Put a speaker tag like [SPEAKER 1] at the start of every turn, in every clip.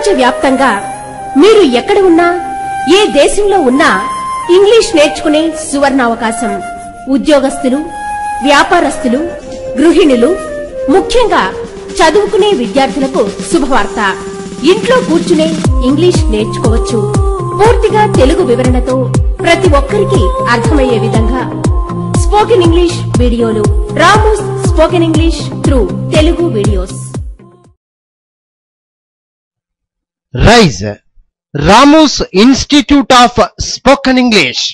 [SPEAKER 1] ప్రపంచవ్యాప్తంగా మీరు ఎక్కడ ఉన్నా ఏ దేశంలో ఉన్నా ఇంగ్లీష్ నేర్చుకునే సువర్ణావకాశం ఉద్యోగస్తులు వ్యాపారస్తులు గృహిణులు ముఖ్యంగా చదువుకునే విద్యార్థులకు శుభవార్త ఇంట్లో కూర్చునే ఇంగ్లీష్ నేర్చుకోవచ్చు పూర్తిగా తెలుగు వివరణతో ప్రతి ఒక్కరికి అర్థమయ్యే విధంగా స్పోకెన్ ఇంగ్లీష్ వీడియోలు Ramos spoken English through Telugu videos
[SPEAKER 2] rise Ramos institute of spoken English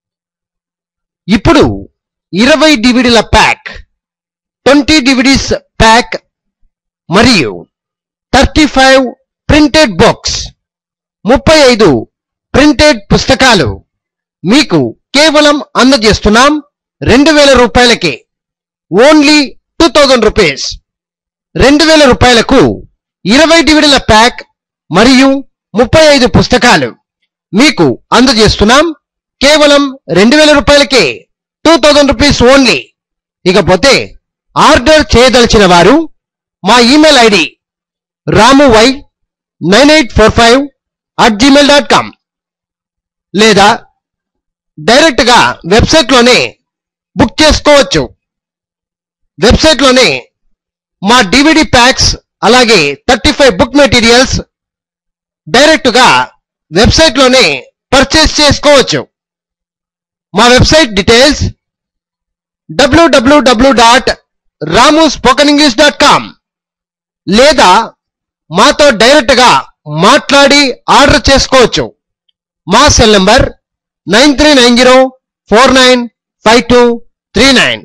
[SPEAKER 2] ఇప్పుడు ఇరవై డివిడీల ప్యాక్ ట్వంటీ డివిడీస్ ప్యాక్ మరియు థర్టీ ఫైవ్ ప్రింటెడ్ బుక్స్ ముప్పై ఐదు ప్రింటెడ్ పుస్తకాలు మీకు కేవలం అందజేస్తున్నాం రెండు వేల రూపాయలకే ఓన్లీ టూ థౌజండ్ రూపీస్ రెండు వేల రూపాయలకు ఇరవై డివిడీల ప్యాక్ మరియు ముప్పై ఐదు పుస్తకాలు మీకు అందజేస్తున్నాం కేవలం రెండు వేల రూపాయలకే టూ థౌజండ్ రూపీస్ ఓన్లీ ఇకపోతే ఆర్డర్ చేయదలిచిన వారు మా email ID Ramu Y nine eight four five at Gmail dot com లేదా డైరెక్ట్గా వెబ్సైట్లోనే బుక్ చేసుకోవచ్చు వెబ్సైట్లోనే మా డివిడి ప్యాక్స్ అలాగే thirty five book materials direct గా వెబ్సైట్ లోనే పర్చేస్ చేసుకోవచ్చు మా వెబ్సైట్ డీటెయిల్స్ డబ్ల్యూడబ్ల్యూడబ్ల్యూ dot Ramu spoken English dot com లేదా మాతో డైరెక్ట్ గా మాట్లాడి ఆర్డర్ చేసుకోవచ్చు మా cell number nine three nine zero four nine five two three nine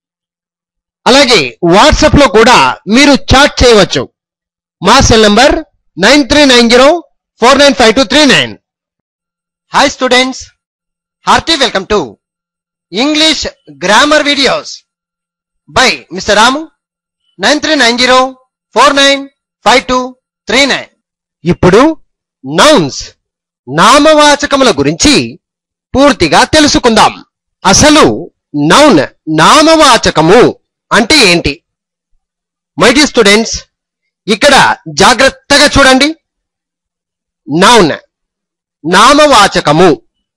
[SPEAKER 2] అలాగే వాట్సాప్ లో కూడా మీరు చాట్ చేయవచ్చు మా cell number nine three nine zero four nine five two three nine hi students hearty welcome to English grammar videos by mister Ramu nine three nine zero four nine five two three nine ఇప్పుడు nouns నామవాచకముల గురించి పూర్తిగా తెలుసుకుందాం అసలు noun నామవాచకము అంటే ఏంటి my dear students ఇక్కడ జాగ్రత్తగా చూడండి నౌన్ నామవాచకము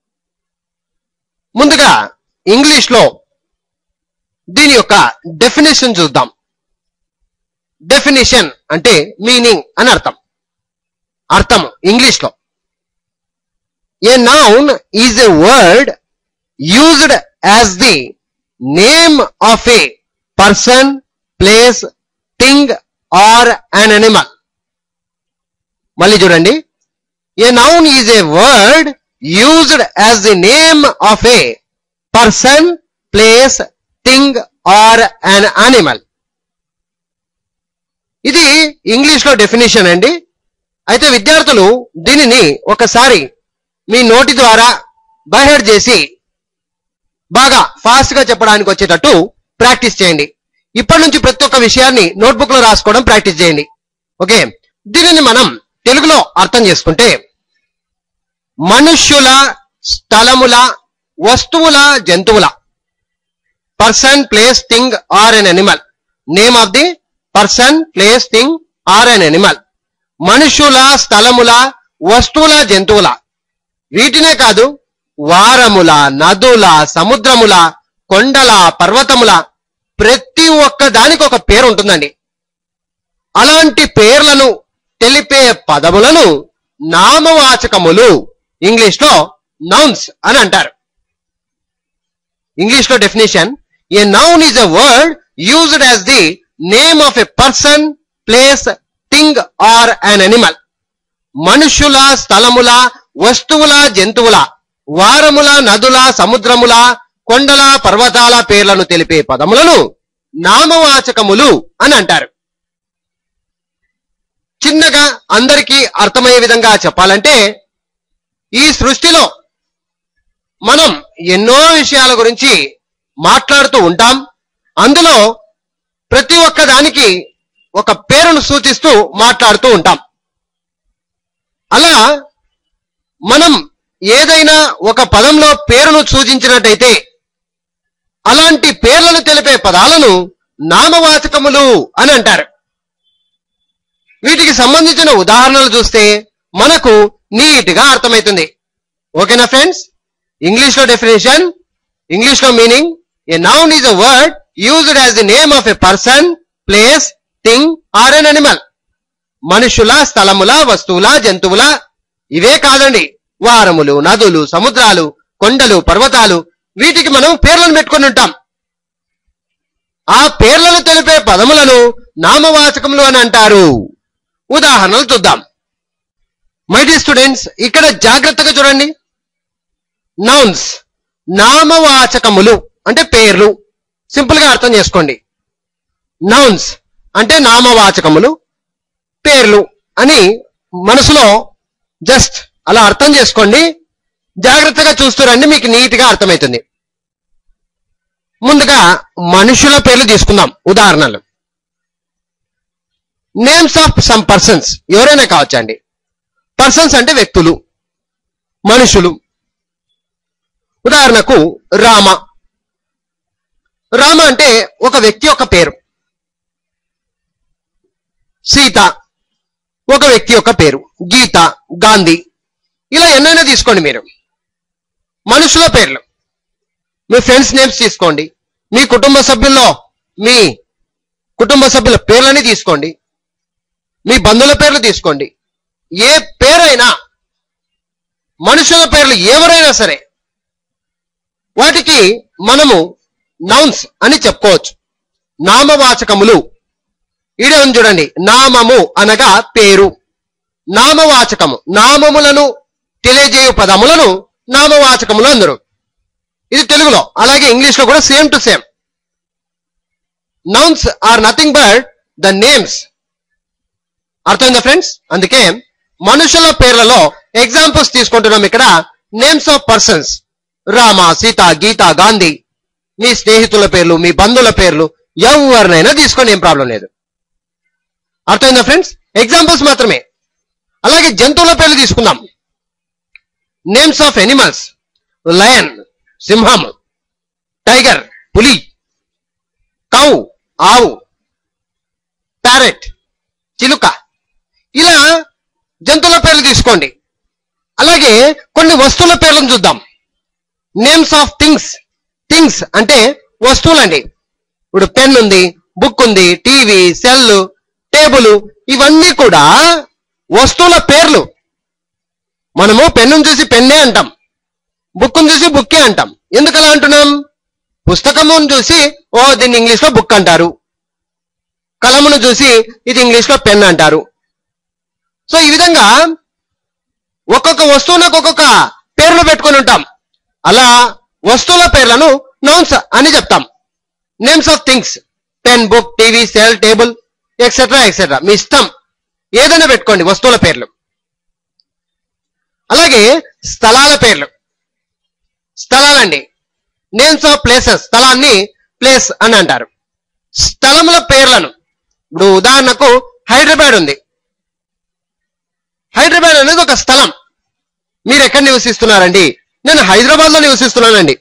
[SPEAKER 2] ముందుగా ఇంగ్లీష్ లో దీని యొక్క డెఫినేషన్ చూద్దాం డెఫినేషన్ అంటే మీనింగ్ అని అర్థం అర్థం ఇంగ్లీష్ లో a noun is a word used as the name of a person place thing or an animal మళ్ళీ చూడండి a noun is a word used as the name of a person place thing or an animal ఇది English లో definition అండి అయితే విద్యార్థులు దీనిని ఒకసారి మీ నోటి ద్వారా బైహెడ్ చేసి బాగా ఫాస్ట్ గా చెప్పడానికి వచ్చేటట్టు ప్రాక్టీస్ చేయండి ఇప్పటి నుంచి ప్రతి ఒక్క విషయాన్ని నోట్బుక్ లో రాసుకోవడం ప్రాక్టీస్ చేయండి ఓకే దీనిని మనం తెలుగులో అర్థం చేసుకుంటే మనుష్యుల స్థలముల వస్తువుల జంతువుల person place thing or an animal name of the person place thing or an animal మనుష్యుల స్థలముల వస్తువుల జంతువుల వీటినే కాదు వారముల నదుల సముద్రముల కొండల పర్వతముల ప్రతి ఒక్క దానికి ఒక పేరు ఉంటుందండి అలాంటి పేర్లను తెలిపే పదములను నామవాచకములు ఇంగ్లీష్ లో నౌన్స్ అని అంటారు ఇంగ్లీష్ లో definition a noun is a word used as the name of a person place thing or an animal మనుష్యుల స్థలముల వస్తువుల జంతువుల వారముల నదుల సముద్రముల కొండల పర్వతాల పేర్లను తెలిపే పదములను నామవాచకములు అని అంటారు చిన్నగా అందరికీ అర్థమయ్యే విధంగా చెప్పాలంటే ఈ సృష్టిలో మనం ఎన్నో విషయాల గురించి మాట్లాడుతూ ఉంటాం అందులో ప్రతి ఒక్క దానికి ఒక పేరును సూచిస్తూ మాట్లాడుతూ ఉంటాం అలా మనం ఏదైనా ఒక పదంలో పేరును సూచించినట్టయితే అలాంటి పేర్లను తెలిపే పదాలను నామవాచకములు అని అంటారు వీటికి సంబంధించిన ఉదాహరణలు చూస్తే మనకు నీట్ గా అర్థమవుతుంది ఓకేనా ఫ్రెండ్స్ ఇంగ్లీష్ లో డెఫినేషన్ ఇంగ్లీష్ లో meaning a noun is a word used as the name of a person place thing or an animal మనుషుల స్థలముల వస్తువుల జంతువుల ఇవే కాదండి వారములు నదులు సముద్రాలు కొండలు పర్వతాలు వీటికి మనం పేర్లను పెట్టుకొని ఉంటాం ఆ పేర్లను తెలిపే పదములను నామవాచకములు అని అంటారు ఉదాహరణలు చూద్దాం మై డి స్టూడెంట్స్ ఇక్కడ జాగ్రత్తగా చూడండి నౌన్స్ నామవాచకములు అంటే పేర్లు సింపుల్ గా అర్థం చేసుకోండి నౌన్స్ అంటే నామవాచకములు పేర్లు అని మనసులో జస్ట్ అలా అర్థం చేసుకోండి జాగ్రత్తగా చూస్తురండి మీకు నీట్ గా అర్థమవుతుంది ముందుగా మనుషుల పేర్లు తీసుకుందాం ఉదాహరణలు నేమ్స్ ఆఫ్ సమ్ పర్సన్స్ ఎవరైనా కావచ్చండి పర్సన్స్ అంటే వ్యక్తులు మనుషులు ఉదాహరణకు రామ రామ అంటే ఒక వ్యక్తి యొక్క పేరు సీత ఒక వ్యక్తి యొక్క పేరు గీత గాంధీ ఇలా ఎన్నైనా తీసుకోండి మీరు మనుషుల పేర్లు మీ ఫ్రెండ్స్ నేమ్స్ తీసుకోండి మీ కుటుంబ సభ్యుల్లో మీ కుటుంబ సభ్యుల పేర్లని తీసుకోండి మీ బంధువుల పేర్లు తీసుకోండి ఏ పేరైనా మనుషుల పేర్లు ఎవరైనా సరే వాటికి మనము నౌన్స్ అని చెప్పుకోవచ్చు నామవాచకములు ఈడే ఉంది చూడండి నామము అనగా పేరు నామవాచకము నామములను తెలియజేయు పదములను నామవాచకములు అందరు ఇది తెలుగులో అలాగే ఇంగ్లీష్ లో కూడా same to same nouns are nothing but the names అర్థమైందా ఫ్రెండ్స్ అందుకే మనుషుల పేర్లలో ఎగ్జాంపుల్స్ తీసుకుంటున్నాం ఇక్కడ names of persons Rama Sita Geetha Gandhi మీ స్నేహితుల పేర్లు మీ బంధువుల పేర్లు ఎవరినైనా తీసుకోండి ఏం ప్రాబ్లం లేదు అర్థమైందా ఫ్రెండ్స్ ఎగ్జాంపుల్స్ మాత్రమే అలాగే జంతువుల పేర్లు తీసుకుందాం నేమ్స్ ఆఫ్ ఎనిమల్స్ లయన్ సింహం టైగర్ పులి కౌ ఆవు ప్యారెట్ చిలుక ఇలా జంతువుల పేర్లు తీసుకోండి అలాగే కొన్ని వస్తువుల పేర్లను చూద్దాం నేమ్స్ ఆఫ్ థింగ్స్ థింగ్స్ అంటే వస్తువులండి ఇప్పుడు పెన్ ఉంది బుక్ ఉంది టీవీ సెల్ టేబుల్ ఇవన్నీ కూడా వస్తువుల పేర్లు మనము పెన్నును చూసి పెన్నే అంటాం బుక్ను చూసి బుక్కే అంటాం ఎందుకు అలా అంటున్నాం పుస్తకమును చూసి ఓ దీన్ని ఇంగ్లీష్ లో బుక్ అంటారు కలమును చూసి ఇది ఇంగ్లీష్ లో పెన్ అంటారు సో ఈ విధంగా ఒక్కొక్క వస్తువునకు ఒక్కొక్క పేర్లు పెట్టుకొని ఉంటాం అలా వస్తువుల పేర్లను నౌన్స్ అని చెప్తాం names of things pen book TV cell table etcetera etcetera మీ ఇష్టం ఏదైనా పెట్టుకోండి వస్తువుల పేర్లు అలాగే స్థలాల పేర్లు స్థలాలండి నేమ్స్ ఆఫ్ ప్లేసెస్ స్థలాన్ని ప్లేస్ అని అంటారు స్థలముల పేర్లను ఇప్పుడు ఉదాహరణకు హైదరాబాద్ ఉంది హైదరాబాద్ అనేది ఒక స్థలం మీరు ఎక్కడ నివసిస్తున్నారండి నేను హైదరాబాద్ లో నివసిస్తున్నానండి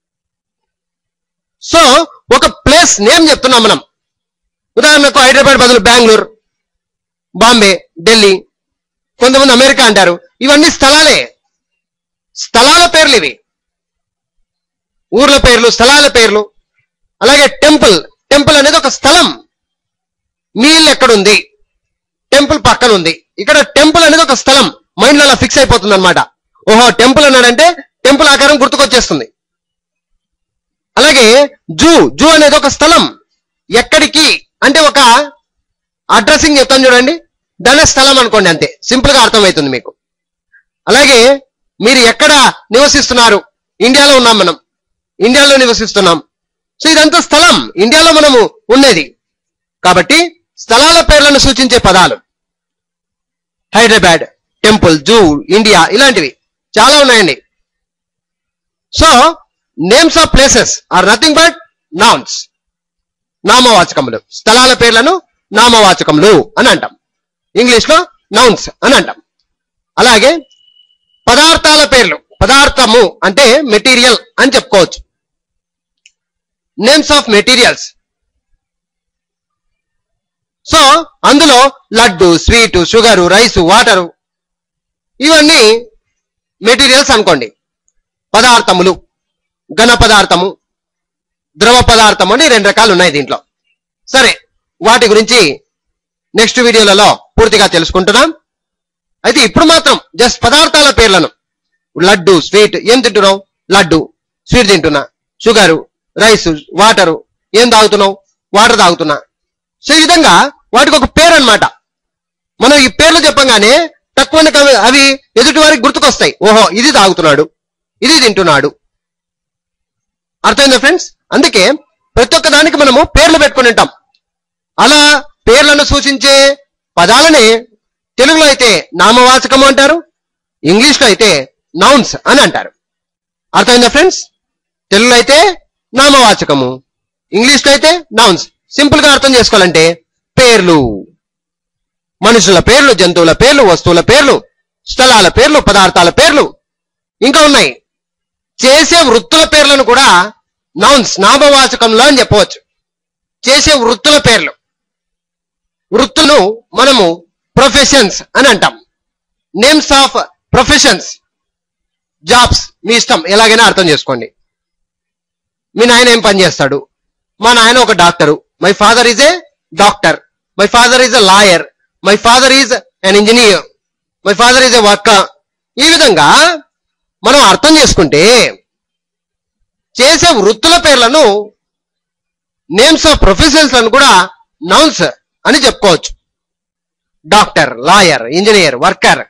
[SPEAKER 2] సో ఒక ప్లేస్ నేమ్ చెప్తున్నాం మనం ఉదాహరణకు హైదరాబాద్ బదులు బెంగళూరు బాంబే ఢిల్లీ కొంతమంది అమెరికా అంటారు ఇవన్నీ స్థలాలే స్థలాల పేర్లు ఇవి ఊర్ల పేర్లు స్థలాల పేర్లు అలాగే టెంపుల్ టెంపుల్ అనేది ఒక స్థలం మీ ఇల్లు ఎక్కడుంది టెంపుల్ పక్కన ఉంది ఇక్కడ టెంపుల్ అనేది ఒక స్థలం మైండ్ లో అలా ఫిక్స్ అయిపోతుంది అనమాట ఓహో టెంపుల్ అన్నాడంటే టెంపుల్ ఆకారం గుర్తుకొచ్చేస్తుంది అలాగే జూ జూ అనేది ఒక స్థలం ఎక్కడికి అంటే ఒక అడ్రసింగ్ చెప్తాను చూడండి దానే స్థలం అనుకోండి అంతే సింపుల్ గా అర్థమవుతుంది మీకు అలాగే మీరు ఎక్కడ నివసిస్తున్నారు ఇండియాలో ఉన్నాం మనం ఇండియాలో నివసిస్తున్నాం సో ఇదంతా స్థలం ఇండియాలో మనము ఉండేది కాబట్టి స్థలాల పేర్లను సూచించే పదాలు హైదరాబాద్ టెంపుల్ జూ ఇండియా ఇలాంటివి చాలా ఉన్నాయండి so names of places are nothing but nouns నామవాచకములు స్థలాల పేర్లను నామవాచకములు అని అంటాం ఇంగ్లీష్ లో నౌన్స్ అని అంటాం అలాగే పదార్థాల పేర్లు పదార్థము అంటే మెటీరియల్ అని చెప్పుకోవచ్చు నేమ్స్ ఆఫ్ మెటీరియల్స్ సో అందులో laddu sweet sugar rice water ఇవన్నీ మెటీరియల్స్ అనుకోండి పదార్థములు ఘన పదార్థము ద్రవ పదార్థము అని రెండు రకాలు ఉన్నాయి దీంట్లో సరే వాటి గురించి నెక్స్ట్ వీడియోలలో పూర్తిగా తెలుసుకుంటున్నాం అయితే ఇప్పుడు మాత్రం జస్ట్ పదార్థాల పేర్లను లడ్డు స్వీట్ ఏం తింటున్నావు లడ్డు స్వీట్ తింటున్నా షుగరు రైస్ వాటరు ఏం తాగుతున్నావు వాటర్ తాగుతున్నా సో ఈ విధంగా వాటికి ఒక పేరు అన్నమాట మనం ఈ పేర్లు చెప్పగానే తక్కువ అవి ఎదుటి వారికి గుర్తుకొస్తాయి ఓహో ఇది తాగుతున్నాడు ఇది తింటున్నాడు అర్థమైందా ఫ్రెండ్స్ అందుకే ప్రతి ఒక్క దానికి మనము పేర్లు పెట్టుకుని ఉంటాం అలా పేర్లను సూచించే పదాలని తెలుగులో అయితే నామవాచకము అంటారు ఇంగ్లీష్ లో అయితే నౌన్స్ అని అంటారు అర్థమైందా ఫ్రెండ్స్ తెలుగులో అయితే నామవాచకము ఇంగ్లీష్ లో అయితే నౌన్స్ సింపుల్ గా అర్థం చేసుకోవాలంటే పేర్లు మనుషుల పేర్లు జంతువుల పేర్లు వస్తువుల పేర్లు స్థలాల పేర్లు పదార్థాల పేర్లు ఇంకా ఉన్నాయి చేసే వృత్తుల పేర్లను కూడా నౌన్స్ నామవాచకంలో అని చెప్పవచ్చు చేసే వృత్తుల పేర్లు వృత్తులు మనము ప్రొఫెషన్స్ అని అంటాం నేమ్స్ ఆఫ్ ప్రొఫెషన్స్ జాబ్స్ మీ ఇష్టం ఎలాగైనా అర్థం చేసుకోండి మీ నాయన ఏం పని చేస్తాడు మా నాయన ఒక doctor my father is a doctor my father is a lawyer my father is an engineer my father is a worker ఈ విధంగా మనం అర్థం చేసుకుంటే చేసే వృత్తుల పేర్లను నేమ్స్ ఆఫ్ ప్రొఫెషన్స్ లను కూడా నౌన్స్ అని చెప్పుకోవచ్చు doctor lawyer engineer worker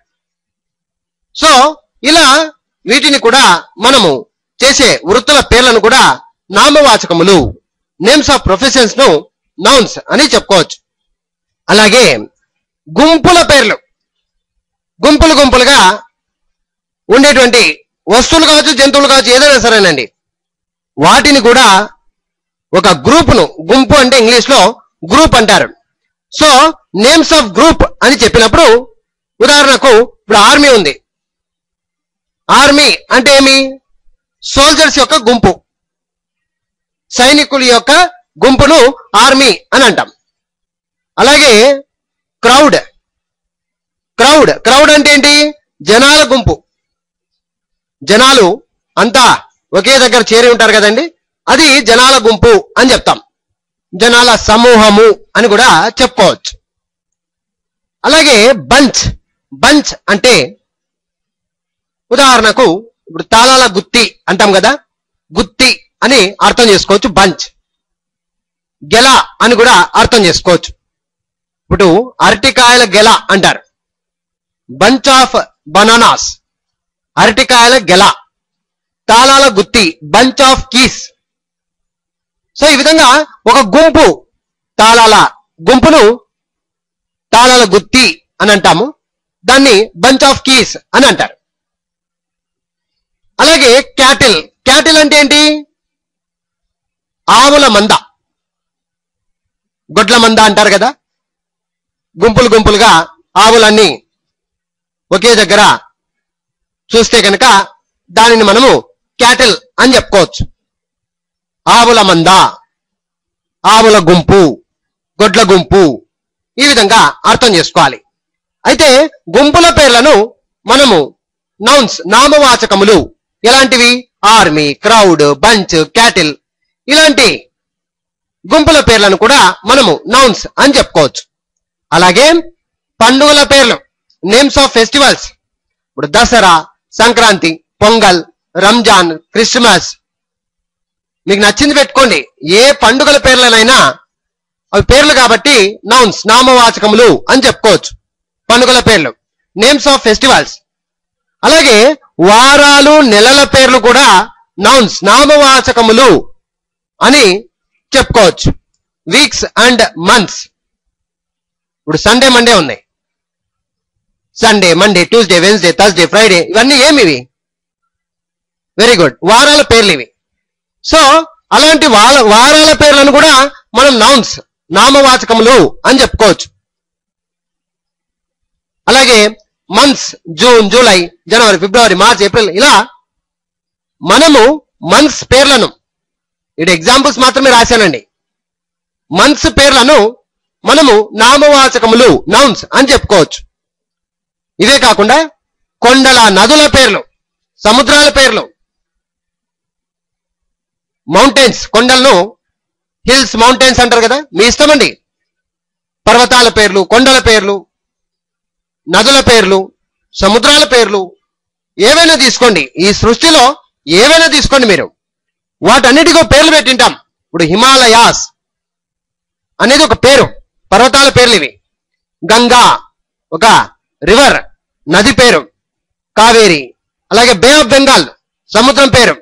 [SPEAKER 2] so ఇలా వీటిని కూడా మనము చేసే వృత్తుల పేర్లను కూడా నామవాచకములు నేమ్స్ ఆఫ్ ప్రొఫెషన్స్ ను నౌన్స్ అని చెప్పుకోవచ్చు అలాగే గుంపుల పేర్లు గుంపులు గుంపులుగా ఉండేటువంటి వస్తువులు కావచ్చు జంతువులు కావచ్చు ఏదైనా సరేనండి వాటిని కూడా ఒక గ్రూప్ను గుంపు అంటే ఇంగ్లీష్ లో గ్రూప్ అంటారు సో నేమ్స్ ఆఫ్ గ్రూప్ అని చెప్పినప్పుడు ఉదాహరణకు ఇప్పుడు ఆర్మీ ఉంది ఆర్మీ అంటే ఏమి సోల్జర్స్ యొక్క గుంపు సైనికుల యొక్క గుంపును ఆర్మీ అని అంటాం అలాగే క్రౌడ్ క్రౌడ్ క్రౌడ్ అంటే ఏంటి జనాల గుంపు జనాలు అంతా ఒకే దగ్గర చేరి ఉంటారు కదండి అది జనాల గుంపు అని చెప్తాం జనాల సమూహము అని కూడా చెప్పుకోవచ్చు అలాగే బంచ్ బంచ్ అంటే ఉదాహరణకు ఇప్పుడు తాళాల గుత్తి అంటాం కదా గుత్తి అని అర్థం చేసుకోవచ్చు బంచ్ గెల అని కూడా అర్థం చేసుకోవచ్చు ఇప్పుడు అరటికాయల గెల అంటారు బంచ్ ఆఫ్ బనానాస్ అరటికాయల గెల తాళాల గుత్తి బంచ్ ఆఫ్ కీస్ సో ఈ విధంగా ఒక గుంపు తాళాల గుంపును తాళాల గుత్తి అని అంటాము దాన్ని బంచ్ ఆఫ్ కీస్ అని అంటారు అలాగే క్యాటిల్ క్యాటిల్ అంటే ఏంటి ఆవుల మంద గొడ్ల మంద అంటారు కదా గుంపులు గుంపులుగా ఆవులన్నీ ఒకే దగ్గర చూస్తే కనుక దానిని మనము క్యాటిల్ అని చెప్పుకోవచ్చు ఆవుల మంద ఆవుల గుంపు గొడ్ల గుంపు ఈ విధంగా అర్థం చేసుకోవాలి అయితే గుంపుల పేర్లను మనము నౌన్స్ నామవాచకములు ఎలాంటివి ఆర్మీ క్రౌడ్ బంచ్ క్యాటిల్ ఇలాంటి గుంపుల పేర్లను కూడా మనము నౌన్స్ అని చెప్పుకోవచ్చు అలాగే పండుగల పేర్లు నేమ్స్ ఆఫ్ ఫెస్టివల్స్ ఇప్పుడు దసరా సంక్రాంతి పొంగల్ రంజాన్ క్రిస్మస్ మీకు నచ్చింది పెట్టుకోండి ఏ పండుగల పేర్లనైనా అవి పేర్లు కాబట్టి నౌన్స్ నామవాచకములు అని చెప్పుకోవచ్చు పండుగల పేర్లు నేమ్స్ ఆఫ్ ఫెస్టివల్స్ అలాగే వారాలు నెలల పేర్లు కూడా నౌన్స్ నామవాచకములు అని చెప్పుకోవచ్చు వీక్స్ అండ్ మంత్స్ ఇప్పుడు సండే మండే ఉన్నాయి Sunday Monday Tuesday Wednesday Thursday Friday ఇవన్నీ ఏమివి వెరీ గుడ్ వారాల పేర్లు ఇవి సో అలాంటి వార వారాల పేర్లను కూడా మనం నౌన్స్ నామవాచకములు అని చెప్పుకోవచ్చు అలాగే months June July January February March April ఇలా మనము మంత్స్ పేర్లను ఇటు ఎగ్జాంపుల్స్ మాత్రమే రాశానండి మంత్స్ పేర్లను మనము నామవాచకములు నౌన్స్ అని చెప్పుకోవచ్చు ఇవే కాకుండా కొండల నదుల పేర్లు సముద్రాల పేర్లు మౌంటైన్స్ కొండలను హిల్స్ మౌంటైన్స్ అంటారు కదా మీ ఇష్టమండి పర్వతాల పేర్లు కొండల పేర్లు నదుల పేర్లు సముద్రాల పేర్లు ఏవైనా తీసుకోండి ఈ సృష్టిలో ఏవైనా తీసుకోండి మీరు వాటన్నిటికో పేర్లు పెట్టింటాం ఇప్పుడు హిమాలయాస్ అనేది ఒక పేరు పర్వతాల పేర్లు ఇవి గంగా ఒక రివర్ నది పేరు కావేరి అలాగే బే ఆఫ్ బెంగాల్ సముద్రం పేరు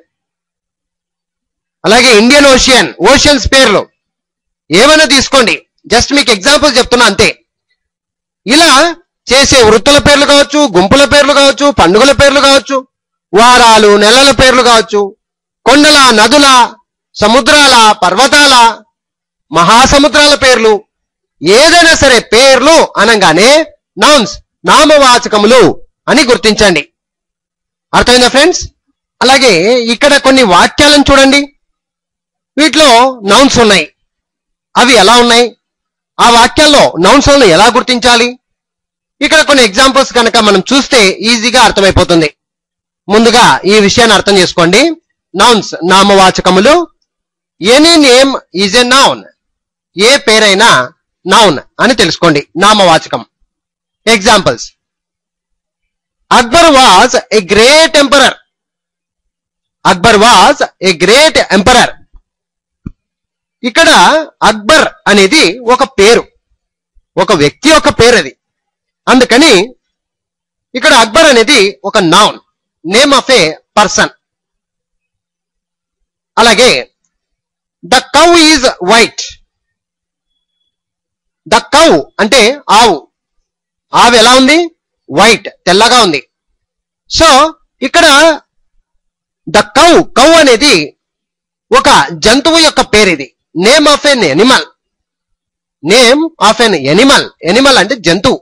[SPEAKER 2] అలాగే ఇండియన్ ఓషియన్ ఓషియన్స్ పేర్లు ఏమైనా తీసుకోండి జస్ట్ మీకు ఎగ్జాంపుల్ చెప్తున్నా అంతే ఇలా చేసే వృత్తుల పేర్లు కావచ్చు గుంపుల పేర్లు కావచ్చు పండుగల పేర్లు కావచ్చు వారాలు నెలల పేర్లు కావచ్చు కొండల నదుల సముద్రాల పర్వతాల మహాసముద్రాల పేర్లు ఏదైనా సరే పేర్లు అనగానే నౌన్స్ నామవాచకములు అని గుర్తించండి అర్థమైందా ఫ్రెండ్స్ అలాగే ఇక్కడ కొన్ని వాక్యాలను చూడండి వీటిలో నౌన్స్ ఉన్నాయి అవి ఎలా ఉన్నాయి ఆ వాక్యాల్లో నౌన్స్లను ఎలా గుర్తించాలి ఇక్కడ కొన్ని ఎగ్జాంపుల్స్ కనుక మనం చూస్తే ఈజీగా అర్థమైపోతుంది ముందుగా ఈ విషయాన్ని అర్థం చేసుకోండి నౌన్స్ నామవాచకములు any name is a noun ఏ పేరైనా నౌన్ అని తెలుసుకోండి నామవాచకం examples Akbar was a great emperor Akbar was a great emperor ఇక్కడ అక్బర్ అనేది ఒక పేరు ఒక వ్యక్తి యొక్క పేరు అది అందుకని ఇక్కడ అక్బర్ అనేది ఒక noun name of a person అలాగే the cow is white the cow అంటే ఆవు ఆవు ఎలా ఉంది వైట్ తెల్లగా ఉంది సో ఇక్కడ ద కౌ కౌ అనేది ఒక జంతువు యొక్క పేరు ఇది name of an animal name of an animal animal అంటే జంతువు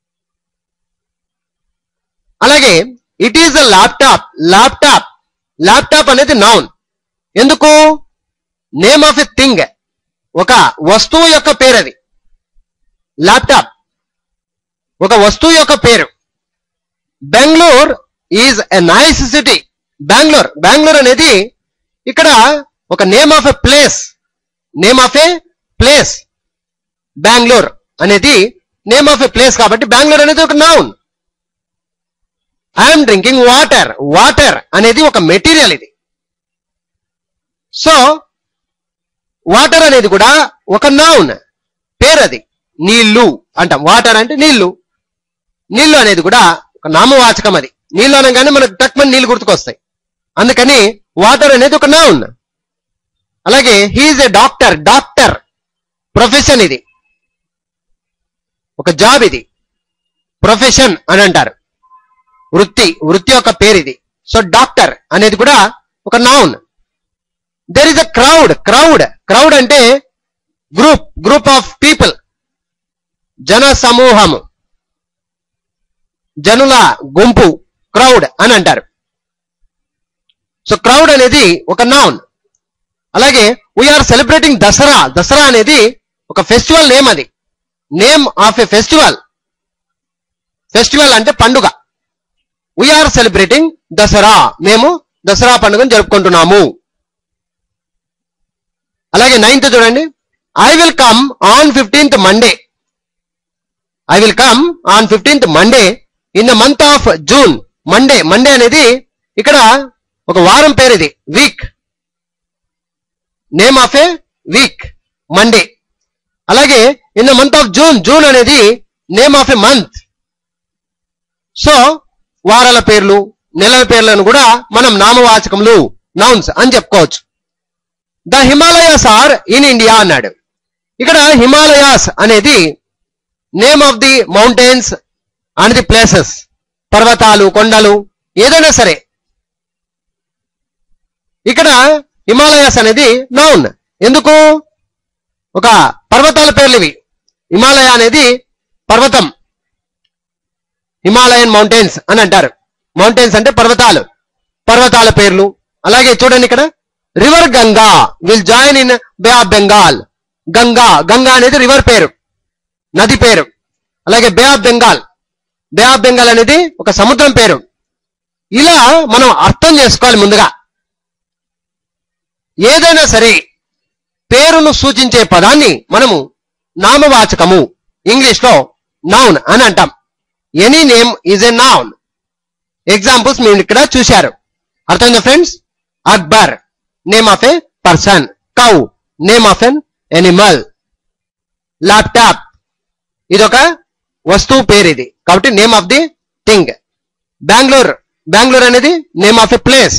[SPEAKER 2] అలాగే it is a laptop laptop laptop అనేది నౌన్ ఎందుకు నేమ్ ఆఫ్ ఎ థింగ్ ఒక వస్తువు యొక్క పేరు అది ల్యాప్టాప్ ఒక వస్తువు యొక్క పేరు Bangalore is a nice city Bangalore Bengaluru అనేది ఇక్కడ ఒక name of a place name of a place Bangalore అనేది నేమ్ ఆఫ్ ఎ ప్లేస్ కాబట్టి బెంగళూరు అనేది ఒక noun I'm drinking water water అనేది ఒక మెటీరియల్ ఇది సో వాటర్ అనేది కూడా ఒక నౌన్ పేరు అది నీళ్లు అంటాం వాటర్ అంటే నీళ్లు నీళ్లు అనేది కూడా ఒక నామవాచకం అది నీళ్లు అనగానే మనకు తక్కువ నీళ్లు గుర్తుకొస్తాయి అందుకని వాటర్ అనేది ఒక నౌన్ అలాగే he is a doctor doctor profession ఇది ఒక జాబ్ ఇది ప్రొఫెషన్ అని అంటారు వృత్తి వృత్తి యొక్క పేరు ఇది సో డాక్టర్ అనేది కూడా ఒక noun there is a crowd crowd crowd అంటే గ్రూప్ గ్రూప్ ఆఫ్ పీపుల్ జన సమూహము జనుల గుంపు క్రౌడ్ అని అంటారు సో క్రౌడ్ అనేది ఒక నౌన్ అలాగే వీఆర్ సెలబ్రేటింగ్ దసరా దసరా అనేది ఒక ఫెస్టివల్ నేమ్ అది name of a festival festival అంటే పండుగ వీఆర్ సెలబ్రేటింగ్ దసరా మేము దసరా పండుగను జరుపుకుంటున్నాము అలాగే నైన్త్ చూడండి I will come on fifteenth Monday I will come on fifteenth Monday in the month of June Monday Monday అనేది ఇక్కడ ఒక వారం పేరు ఇది week name of a week Monday అలాగే in the month of June June అనేది name of a month so వారాల పేర్లు నెలల పేర్లను కూడా మనం నామవాచకములు నౌన్స్ అని చెప్పుకోవచ్చు the Himalayas are in India అన్నాడు ఇక్కడ హిమాలయాస్ అనేది name of the mountains and the places పర్వతాలు కొండలు ఏదైనా సరే ఇక్కడ హిమాలయాస్ అనేది నౌన్ ఎందుకు ఒక పర్వతాల పేర్లు ఇవి హిమాలయ అనేది పర్వతం హిమాలయన్ మౌంటైన్స్ అని అంటారు మౌంటైన్స్ అంటే పర్వతాలు పర్వతాల పేర్లు అలాగే చూడండి ఇక్కడ river Ganga will join in bay of Bengal Ganga Ganga అనేది రివర్ పేరు నది పేరు అలాగే bay of Bengal bay of Bengal అనేది ఒక సముద్రం పేరు ఇలా మనం అర్థం చేసుకోవాలి ముందుగా ఏదైనా సరే పేరును సూచించే పదాన్ని మనము నామవాచకము ఇంగ్లీష్ లో నౌన్ అని అంటాం any name is a noun examples మీరు ఇక్కడ చూశారు అర్థమైందా friends Akbar name of a person cow name of an animal laptop ఇదొక వస్తువు పేరు ఇది కాబట్టి name of the thing Bengaluru Bengaluru అనేది name of a place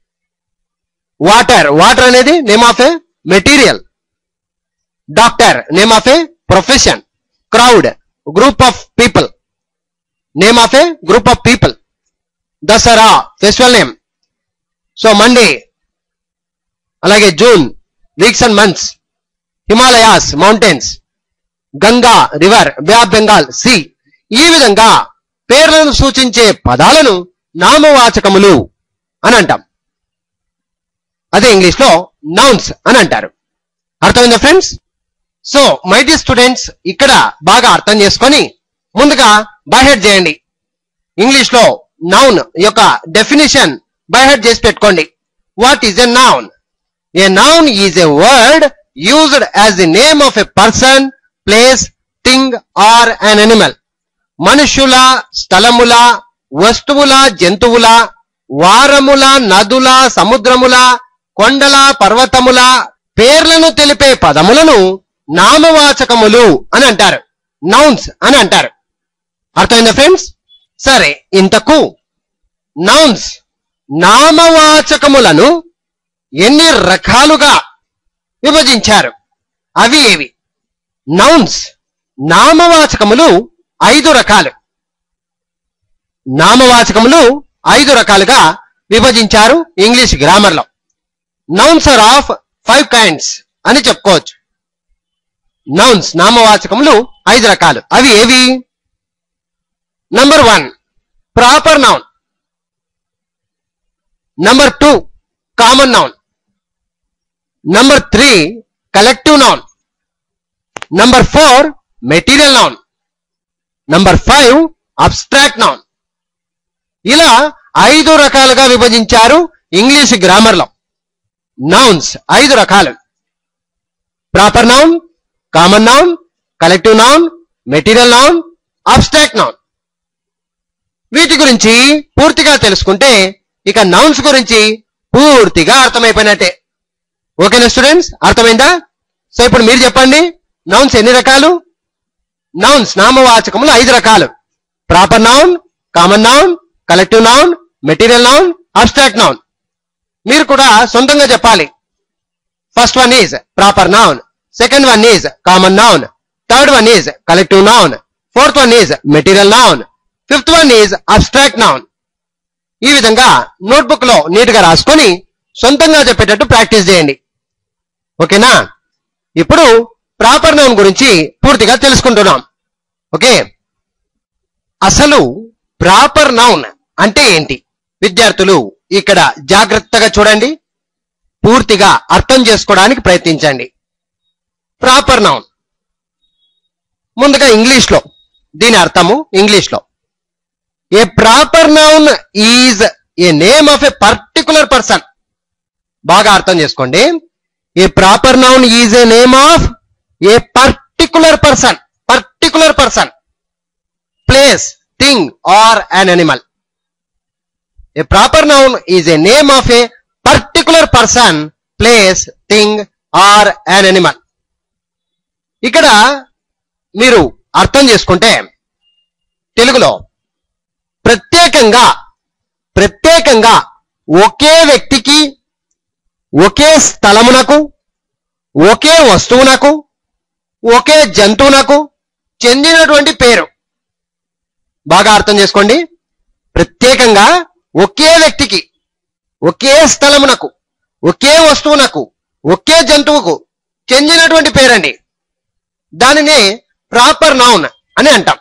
[SPEAKER 2] water water అనేది name of a material doctor name of a profession crowd group of people name of a group of people Dasara festival name so Monday అలాగే June weeks and months Himalayas mountains Ganga river bay of Bengal సి ఈ విధంగా పేర్లను సూచించే పదాలను నామవాచకములు అని అంటాం అదే ఇంగ్లీష్ లో నౌన్స్ అని అంటారు అర్థమైందా friends so my dear students ఇక్కడ బాగా అర్థం చేసుకొని ముందుగా బైహెడ్ చేయండి ఇంగ్లీష్ లో నౌన్ యొక్క డెఫినేషన్ బైహెడ్ చేసి పెట్టుకోండి what is a noun a noun is a word used as the name of a person place thing or an animal మనుషుల స్థలముల వస్తువుల జంతువుల వారముల నదుల సముద్రముల కొండల పర్వతముల పేర్లను తెలిపే పదములను నామవాచకములు అని అంటారు నౌన్స్ అని అంటారు అర్థమైందా ఫ్రెండ్స్ సరే ఇంతకు నౌన్స్ నామవాచకములను ఎన్ని రకాలుగా విభజించారు అవి ఏవి నౌన్స్ నామవాచకములు ఐదు రకాలు నామవాచకములు ఐదు రకాలుగా విభజించారు ఇంగ్లీష్ గ్రామర్ లో nouns are of five kinds అని చెప్పుకోవచ్చు నౌన్స్ నామవాచకములు ఐదు రకాలు అవి ఏవి number one proper noun number two common noun number three collective noun number four material noun number five abstract noun ఇలా ఐదు రకాలుగా విభజించారు ఇంగ్లీష్ గ్రామర్ లో నౌన్స్ ఐదు రకాలు proper noun common noun collective noun material noun abstract noun వీటి గురించి పూర్తిగా తెలుసుకుంటే ఇక నౌన్స్ గురించి పూర్తిగా అర్థమైపోయినట్టే ఓకేనా స్టూడెంట్స్ అర్థమైందా సో ఇప్పుడు మీరు చెప్పండి నౌన్స్ ఎన్ని రకాలు నౌన్స్ నామవాచకములు ఐదు రకాలు proper noun common noun collective noun material noun abstract noun మీరు కూడా సొంతంగా చెప్పాలి first one is proper noun second one is common noun third one is collective noun fourth one is material noun fifth one is abstract noun ఈ విధంగా notebook లో neat గా రాసుకొని సొంతంగా చెప్పేటట్టు ప్రాక్టీస్ చేయండి ఓకేనా ఇప్పుడు ప్రాపర్ నౌన్ గురించి పూర్తిగా తెలుసుకుంటున్నాం ఓకే అసలు ప్రాపర్ నౌన్ అంటే ఏంటి విద్యార్థులు ఇక్కడ జాగ్రత్తగా చూడండి పూర్తిగా అర్థం చేసుకోవడానికి ప్రయత్నించండి ప్రాపర్ నౌన్ ముందుగా ఇంగ్లీష్ లో దీని అర్థము ఇంగ్లీష్ లో a proper noun is a name of a particular person బాగా అర్థం చేసుకోండి a proper noun is a name of a particular person particular person place thing or an animal a proper noun is a name of a particular person place thing or an animal ఇక్కడ మీరు అర్థం చేసుకుంటే తెలుగులో ప్రత్యేకంగా ప్రత్యేకంగా ఒకే వ్యక్తికి ఒకే స్థలమునకు ఒకే వస్తువునకు ఒకే జంతువునకు చెందినటువంటి పేరు బాగా అర్థం చేసుకోండి ప్రత్యేకంగా ఒకే వ్యక్తికి ఒకే స్థలమునకు ఒకే వస్తువునకు ఒకే జంతువుకు చెందినటువంటి పేరండి దానినే ప్రాపర్ నౌన్ అని అంటాం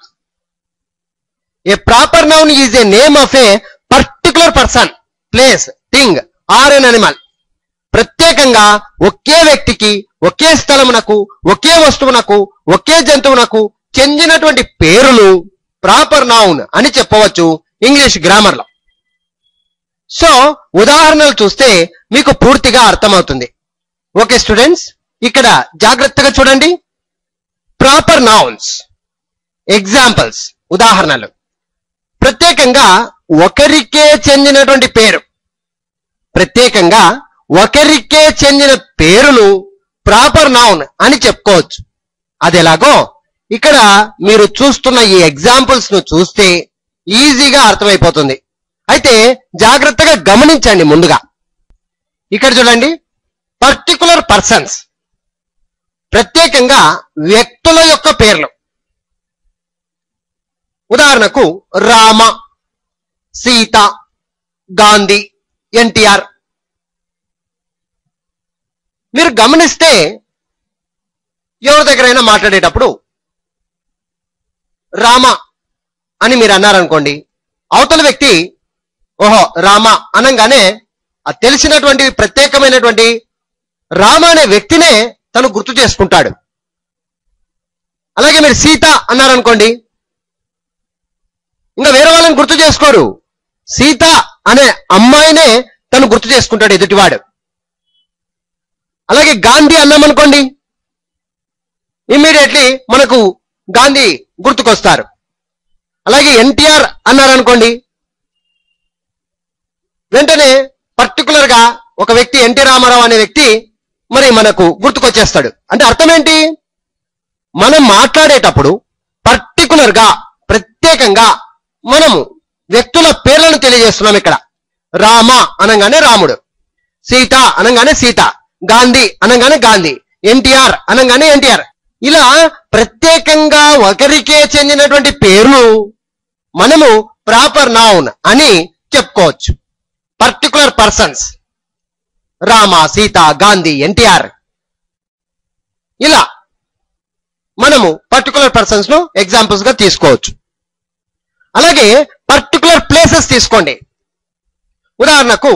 [SPEAKER 2] a proper noun is a name of a particular person place thing or an animal ప్రత్యేకంగా ఒకే వ్యక్తికి ఒకే స్థలమునకు ఒకే వస్తువునకు ఒకే జంతువునకు చెందినటువంటి పేరును ప్రాపర్ నౌన్ అని చెప్పవచ్చు ఇంగ్లీష్ గ్రామర్ లో సో ఉదాహరణలు చూస్తే మీకు పూర్తిగా అర్థమవుతుంది ఓకే స్టూడెంట్స్ ఇక్కడ జాగ్రత్తగా చూడండి ప్రాపర్ నౌన్స్ ఎగ్జాంపుల్స్ ఉదాహరణలు ప్రత్యేకంగా ఒకరికే చెందినటువంటి పేరు ప్రత్యేకంగా ఒకరికే చెందిన పేరును ప్రాపర్ నౌన్ అని చెప్పుకోవచ్చు అది ఎలాగో ఇక్కడ మీరు చూస్తున్న ఈ ఎగ్జాంపుల్స్ ను చూస్తే ఈజీగా అర్థమైపోతుంది అయితే జాగ్రత్తగా గమనించండి ముందుగా ఇక్కడ చూడండి పర్టికులర్ పర్సన్స్ ప్రత్యేకంగా వ్యక్తుల యొక్క పేర్లు ఉదాహరణకు రామ సీత గాంధీ ఎన్టీఆర్ మీరు గమనిస్తే ఎవరి దగ్గరైనా మాట్లాడేటప్పుడు రామ అని మీరు అన్నారనుకోండి అవతల వ్యక్తి ఓహో రామ అనగానే ఆ తెలిసినటువంటి ప్రత్యేకమైనటువంటి రామ అనే వ్యక్తినే తను గుర్తు చేసుకుంటాడు అలాగే మీరు సీత అన్నారనుకోండి ఇంకా వేరే వాళ్ళని గుర్తు చేసుకోరు సీత అనే అమ్మాయినే తను గుర్తు చేసుకుంటాడు ఎదుటివాడు అలాగే గాంధీ అన్నామనుకోండి ఇమ్మీడియట్లీ మనకు గాంధీ గుర్తుకొస్తారు అలాగే ఎన్టీఆర్ అన్నారనుకోండి వెంటనే పర్టికులర్ గా ఒక వ్యక్తి ఎన్టీ రామారావు అనే వ్యక్తి మరి మనకు గుర్తుకొచ్చేస్తాడు అంటే అర్థం ఏంటి మనం మాట్లాడేటప్పుడు పర్టికులర్ గా ప్రత్యేకంగా మనము వ్యక్తుల పేర్లను తెలియజేస్తున్నాం ఇక్కడ రామ అనగానే రాముడు సీత అనగానే సీత గాంధీ అనగానే గాంధీ ఎన్టీఆర్ అనగానే ఎన్టీఆర్ ఇలా ప్రత్యేకంగా ఒకరికే చెందినటువంటి పేరును మనము ప్రాపర్ నౌన్ అని చెప్పుకోవచ్చు పర్టికులర్ పర్సన్స్ రామ సీత గాంధీ ఎన్టీఆర్ ఇలా మనము పర్టికులర్ పర్సన్స్ ను ఎగ్జాంపుల్స్ గా తీసుకోవచ్చు అలాగే పర్టికులర్ ప్లేసెస్ తీసుకోండి ఉదాహరణకు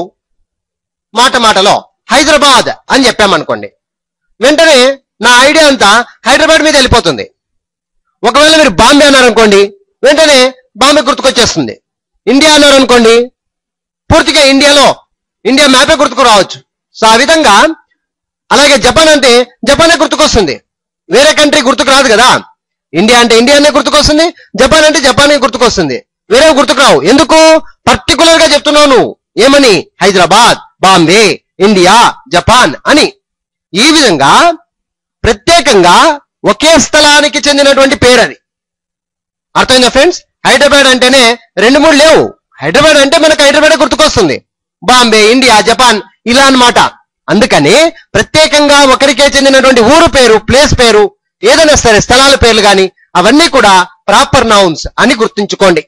[SPEAKER 2] మాట మాటలో హైదరాబాద్ అని చెప్పామనుకోండి వెంటనే నా ఐడియా అంతా హైదరాబాద్ మీద వెళ్ళిపోతుంది ఒకవేళ మీరు బాంబే అన్నారనుకోండి వెంటనే బాంబే గుర్తుకొచ్చేస్తుంది ఇండియా అన్నారనుకోండి పూర్తిగా ఇండియాలో ఇండియా మ్యాపే గుర్తుకు రావచ్చు సో ఆ విధంగా అలాగే జపాన్ అంటే జపానే గుర్తుకొస్తుంది వేరే కంట్రీ గుర్తుకు రాదు కదా ఇండియా అంటే ఇండియానే గుర్తుకొస్తుంది జపాన్ అంటే జపానే గుర్తుకొస్తుంది వేరే గుర్తుకు రావు ఎందుకు పర్టికులర్ గా చెప్తున్నావు నువ్వు ఏమని హైదరాబాద్ బాంబే ఇండియా జపాన్ అని ఈ విధంగా ప్రత్యేకంగా ఒకే స్థలానికి చెందినటువంటి పేరు అది అర్థమైందా ఫ్రెండ్స్ హైదరాబాద్ అంటేనే రెండు మూడు లేవు హైదరాబాద్ అంటే మనకు హైదరాబాద్ గుర్తుకొస్తుంది బాంబే ఇండియా జపాన్ ఇలా అన్నమాట అందుకని ప్రత్యేకంగా ఒకరికే చెందినటువంటి ఊరు పేరు ప్లేస్ పేరు ఏదైనా సరే స్థలాల పేర్లు గాని అవన్నీ కూడా ప్రాపర్ నౌన్స్ అని గుర్తుంచుకోండి